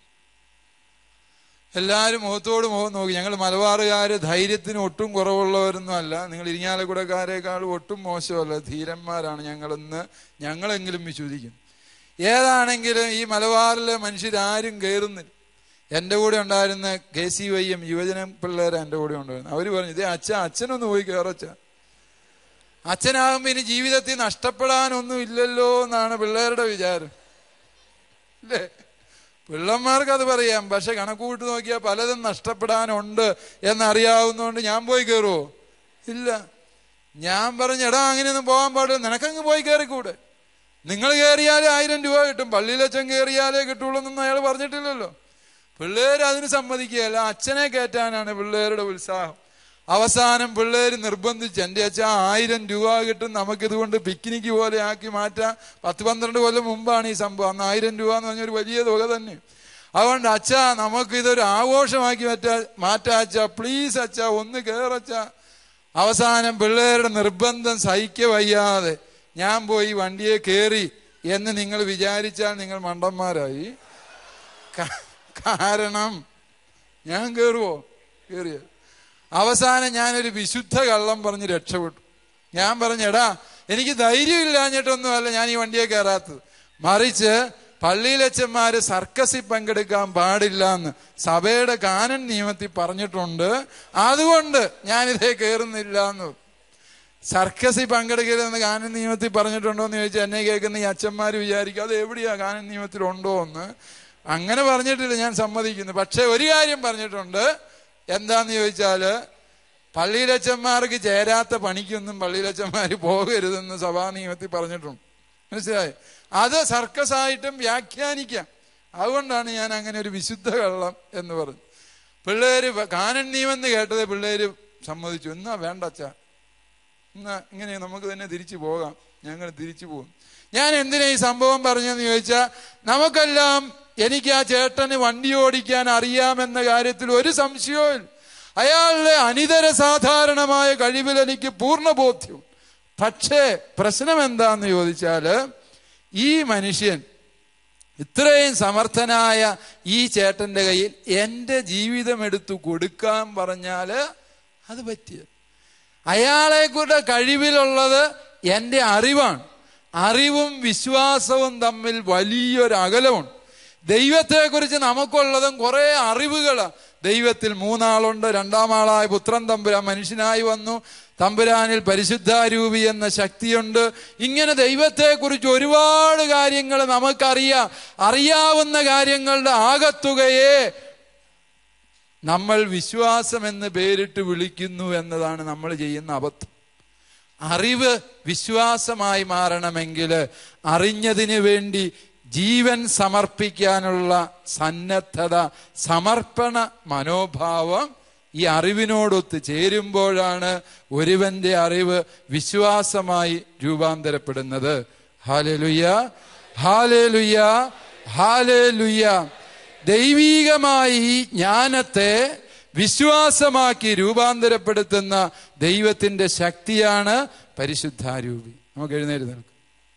എല്ലാവരും മുഖത്തോട് മുഖം നോക്കി ഞങ്ങൾ മലബാറുകാർ ധൈര്യത്തിന് ഒട്ടും കുറവുള്ളവരൊന്നും അല്ല നിങ്ങൾ ഇരിങ്ങാലക്കുടക്കാരേക്കാൾ ഒട്ടും മോശമല്ല ധീരന്മാരാണ് ഞങ്ങളെന്ന് ഞങ്ങളെങ്കിലും വിശ്വസിക്കും ഏതാണെങ്കിലും ഈ മലബാറിലെ മനുഷ്യരാരും കയറുന്നില്ല എൻ്റെ കൂടെ ഉണ്ടായിരുന്ന കെ സി വൈ എം യുവജന പിള്ളേർ എൻ്റെ കൂടെ ഉണ്ടായിരുന്നു അവർ പറഞ്ഞു ഇതേ അച്ഛൻ അച്ഛനൊന്ന് പോയി കയറച്ച അച്ഛനാകുമ്പോൾ ഇനി ജീവിതത്തിൽ നഷ്ടപ്പെടാനൊന്നും ഇല്ലല്ലോ എന്നാണ് പിള്ളേരുടെ വിചാരം അല്ലേ പിള്ളന്മാർക്ക് അത് പറയാം പക്ഷെ കണക്കൂട്ട് നോക്കിയാൽ പലതും നഷ്ടപ്പെടാനുണ്ട് എന്നറിയാവുന്നതുകൊണ്ട് ഞാൻ പോയി കയറുമോ ഇല്ല ഞാൻ പറഞ്ഞു എടാ അങ്ങനെയൊന്നും പോകാൻ പാടില്ല നിനക്കങ്ങ് പോയി കയറിക്കൂടെ നിങ്ങൾ കയറിയാലേ ആയിരം രൂപ കിട്ടും പള്ളിയിലച്ഛൻ കയറിയാലേ കിട്ടുള്ളൂ എന്നൊന്നും അയാൾ പറഞ്ഞിട്ടില്ലല്ലോ പിള്ളേർ അതിന് സമ്മതിക്കുകയല്ല അച്ഛനെ കയറ്റാനാണ് പിള്ളേരുടെ ഉത്സാഹം അവസാനം പിള്ളേർ നിർബന്ധിച്ച് എൻ്റെ അച്ഛൻ ആയിരം രൂപ കിട്ടും നമുക്കിതുകൊണ്ട് പിക്നിക്ക് പോലെ ആക്കി മാറ്റാം പത്ത് പന്ത്രണ്ട് കൊല്ലം മുമ്പാണ് ഈ സംഭവം അന്ന് ആയിരം രൂപ എന്ന് പറഞ്ഞൊരു വലിയ തുക തന്നെ അതുകൊണ്ട് അച്ഛ നമുക്കിതൊരു ആഘോഷമാക്കി മാറ്റാ മാറ്റാ അച്ഛ പ്ലീസ് അച്ഛ ഒന്ന് കയറച്ച അവസാനം പിള്ളേരുടെ നിർബന്ധം സഹിക്ക വയ്യാതെ ഞാൻ പോയി വണ്ടിയെ കയറി എന്ന് നിങ്ങൾ വിചാരിച്ചാൽ നിങ്ങൾ മണ്ടന്മാരായി കാരണം ഞാൻ കയറുവോ കയറിയ അവസാനം ഞാനൊരു വിശുദ്ധ കള്ളം പറഞ്ഞ് രക്ഷപ്പെട്ടു ഞാൻ പറഞ്ഞെടാ എനിക്ക് ധൈര്യം ഇല്ലാഞ്ഞിട്ടൊന്നുമല്ല ഞാൻ ഈ വണ്ടിയെ കയറാത്തത് മറിച്ച് പള്ളിയിലച്ചന്മാര് സർക്കസിൽ പങ്കെടുക്കാൻ പാടില്ല എന്ന് സഭയുടെ കാനൻ നിയമത്തിൽ പറഞ്ഞിട്ടുണ്ട് അതുകൊണ്ട് ഞാനിതേ കയറുന്നില്ല എന്ന് സർക്കസിൽ പങ്കെടുക്കരുതെന്ന് കാനൻ നിയമത്തിൽ പറഞ്ഞിട്ടുണ്ടോ എന്ന് ചോദിച്ചാൽ എന്നെ കേൾക്കുന്ന ഈ അച്ഛന്മാർ വിചാരിക്കും അത് എവിടെയാ കാനൻ നിയമത്തിൽ ഉണ്ടോ എന്ന് അങ്ങനെ പറഞ്ഞിട്ടില്ല ഞാൻ സമ്മതിക്കുന്നു പക്ഷെ ഒരു കാര്യം പറഞ്ഞിട്ടുണ്ട് എന്താന്ന് ചോദിച്ചാല് പള്ളിയിലച്ചന്മാർക്ക് ചേരാത്ത പണിക്കൊന്നും പള്ളിയിലച്ചന്മാർ പോകരുതെന്ന് സഭാ നിയമത്തിൽ പറഞ്ഞിട്ടുണ്ട് മനസ്സിലായി അത് സർക്കസായിട്ടും വ്യാഖ്യാനിക്കാം അതുകൊണ്ടാണ് ഞാൻ അങ്ങനെ ഒരു വിശുദ്ധ കള്ളം എന്ന് പറഞ്ഞു പിള്ളേര് കാനൻ നിയമം എന്ന് കേട്ടത് പിള്ളേര് സമ്മതിച്ചു എന്നാ വേണ്ട അച്ഛാ എന്നാ ഇങ്ങനെ നമുക്ക് തന്നെ തിരിച്ചു പോകാം ഞങ്ങൾ തിരിച്ചു പോകും ഞാൻ എന്തിനാ ഈ സംഭവം പറഞ്ഞെന്ന് ചോദിച്ചാൽ നമുക്കെല്ലാം എനിക്ക് ആ ചേട്ടന് വണ്ടി ഓടിക്കാൻ അറിയാമെന്ന കാര്യത്തിൽ ഒരു സംശയവും ഇല്ല. അയാളുടെ അനിതര സാധാരണമായ കഴിവിൽ എനിക്ക് പൂർണ്ണ ബോധ്യം പക്ഷേ പ്രശ്നം എന്താന്ന് ചോദിച്ചാല് ഈ മനുഷ്യൻ ഇത്രയും സമർത്ഥനായ ഈ ചേട്ടന്റെ കയ്യിൽ എൻ്റെ ജീവിതം എടുത്തു കൊടുക്കാൻ പറഞ്ഞാല് അത് പറ്റിയ അയാളെ കൂടെ കഴിവിലുള്ളത് എൻ്റെ അറിവാണ് അറിവും വിശ്വാസവും തമ്മിൽ വലിയൊരു അകലമുണ്ട് ദൈവത്തെക്കുറിച്ച് നമുക്കുള്ളതും കുറെ അറിവുകളാണ് ദൈവത്തിൽ മൂന്നാളുണ്ട് രണ്ടാം ആളായ പുത്രൻ തമ്പുരാൻ മനുഷ്യനായി വന്നു തമ്പുരാനിൽ പരിശുദ്ധാരൂപി എന്ന ശക്തിയുണ്ട് ഇങ്ങനെ ദൈവത്തെക്കുറിച്ച് ഒരുപാട് കാര്യങ്ങൾ നമുക്കറിയാം അറിയാവുന്ന കാര്യങ്ങളുടെ ആകത്തുകയെ നമ്മൾ വിശ്വാസം എന്ന് പേരിട്ട് വിളിക്കുന്നു എന്നതാണ് നമ്മൾ ചെയ്യുന്ന അബദ്ധം അറിവ് വിശ്വാസമായി മാറണമെങ്കിൽ അറിഞ്ഞതിന് വേണ്ടി ജീവൻ സമർപ്പിക്കാനുള്ള സന്നദ്ധത സമർപ്പണ മനോഭാവം ഈ അറിവിനോടൊത്ത് ചേരുമ്പോഴാണ് ഒരുവന്റെ അറിവ് വിശ്വാസമായി രൂപാന്തരപ്പെടുന്നത് ഹാലലുയ്യ ഹാലേലുയ്യ ഹാലേലുയ്യ ദൈവീകമായി ഈ ജ്ഞാനത്തെ വിശ്വാസമാക്കി രൂപാന്തരപ്പെടുത്തുന്ന ദൈവത്തിന്റെ ശക്തിയാണ് പരിശുദ്ധാരൂപി നമുക്ക് എഴുന്നേറ്റ് നിൽക്കാം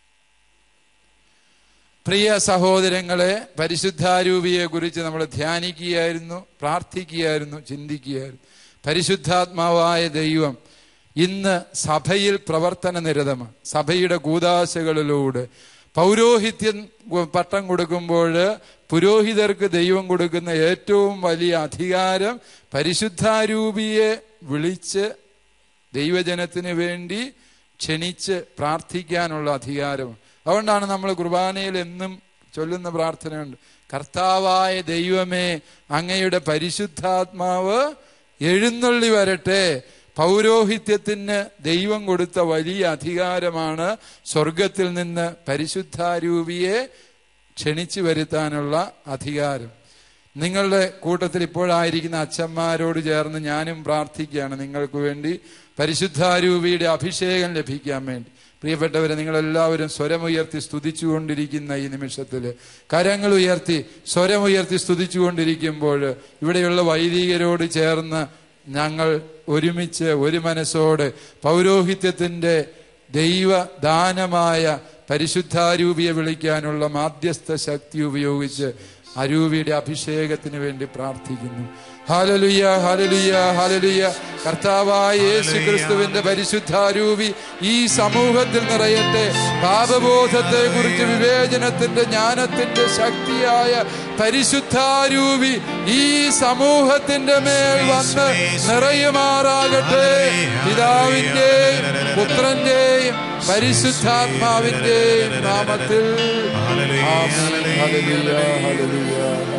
പ്രിയ സഹോദരങ്ങളെ പരിശുദ്ധാരൂപിയെ കുറിച്ച് നമ്മൾ ധ്യാനിക്കുകയായിരുന്നു പ്രാർത്ഥിക്കുകയായിരുന്നു ചിന്തിക്കുകയായിരുന്നു പരിശുദ്ധാത്മാവായ ദൈവം ഇന്ന് സഭയിൽ പ്രവർത്തന നിരതമാണ് സഭയുടെ കൂതാശകളിലൂടെ പൗരോഹിത്യം പട്ടം കൊടുക്കുമ്പോൾ പുരോഹിതർക്ക് ദൈവം കൊടുക്കുന്ന ഏറ്റവും വലിയ അധികാരം പരിശുദ്ധാരൂപിയെ വിളിച്ച് ദൈവജനത്തിന് വേണ്ടി ക്ഷണിച്ച് പ്രാർത്ഥിക്കാനുള്ള അധികാരം അതുകൊണ്ടാണ് നമ്മൾ കുർബാനയിൽ എന്നും ചൊല്ലുന്ന പ്രാർത്ഥനയുണ്ട് കർത്താവായ ദൈവമേ അങ്ങയുടെ പരിശുദ്ധാത്മാവ് എഴുന്നള്ളി വരട്ടെ പൗരോഹിത്യത്തിന് ദൈവം കൊടുത്ത വലിയ അധികാരമാണ് സ്വർഗത്തിൽ നിന്ന് പരിശുദ്ധാരൂപിയെ ക്ഷണിച്ചു വരുത്താനുള്ള അധികാരം നിങ്ങളുടെ കൂട്ടത്തിൽ ഇപ്പോഴായിരിക്കുന്ന അച്ഛന്മാരോട് ചേർന്ന് ഞാനും പ്രാർത്ഥിക്കുകയാണ് നിങ്ങൾക്ക് വേണ്ടി പരിശുദ്ധാരൂപിയുടെ അഭിഷേകം ലഭിക്കാൻ വേണ്ടി പ്രിയപ്പെട്ടവരെ നിങ്ങളെല്ലാവരും സ്വരമുയർത്തി സ്തുതിച്ചുകൊണ്ടിരിക്കുന്ന ഈ നിമിഷത്തിൽ കരങ്ങൾ ഉയർത്തി സ്വരമുയർത്തി സ്തുതിച്ചുകൊണ്ടിരിക്കുമ്പോൾ ഇവിടെയുള്ള വൈദികരോട് ചേർന്ന് ഞങ്ങൾ ഒരുമിച്ച് ഒരു മനസ്സോട് പൗരോഹിത്യത്തിന്റെ ദൈവദാനമായ പരിശുദ്ധാരൂപിയെ വിളിക്കാനുള്ള മാധ്യസ്ഥ ശക്തി ഉപയോഗിച്ച് അരൂപിയുടെ അഭിഷേകത്തിന് വേണ്ടി പ്രാർത്ഥിക്കുന്നു ഹാലലുയ്യ ഹാലലുയ്യ ഹാലലുയ്യ കർത്താവായ യേശു ക്രിസ്തുവിന്റെ പരിശുദ്ധാരൂപി ഈ സമൂഹത്തിൽ നിറയട്ടെ പാപബോധത്തെ കുറിച്ച് വിവേചനത്തിന്റെ ജ്ഞാനത്തിന്റെ ശക്തിയായ പരിശുദ്ധാരൂപി ഈ സമൂഹത്തിന്റെ മേൽ വന്ന് നിറയുമാറാകട്ടെ പിതാവിന്റെയും പുത്രന്റെയും പരിശുദ്ധാത്മാവിന്റെയും നാമത്തിൽ ആമേൻ. Hallelujah hallelujah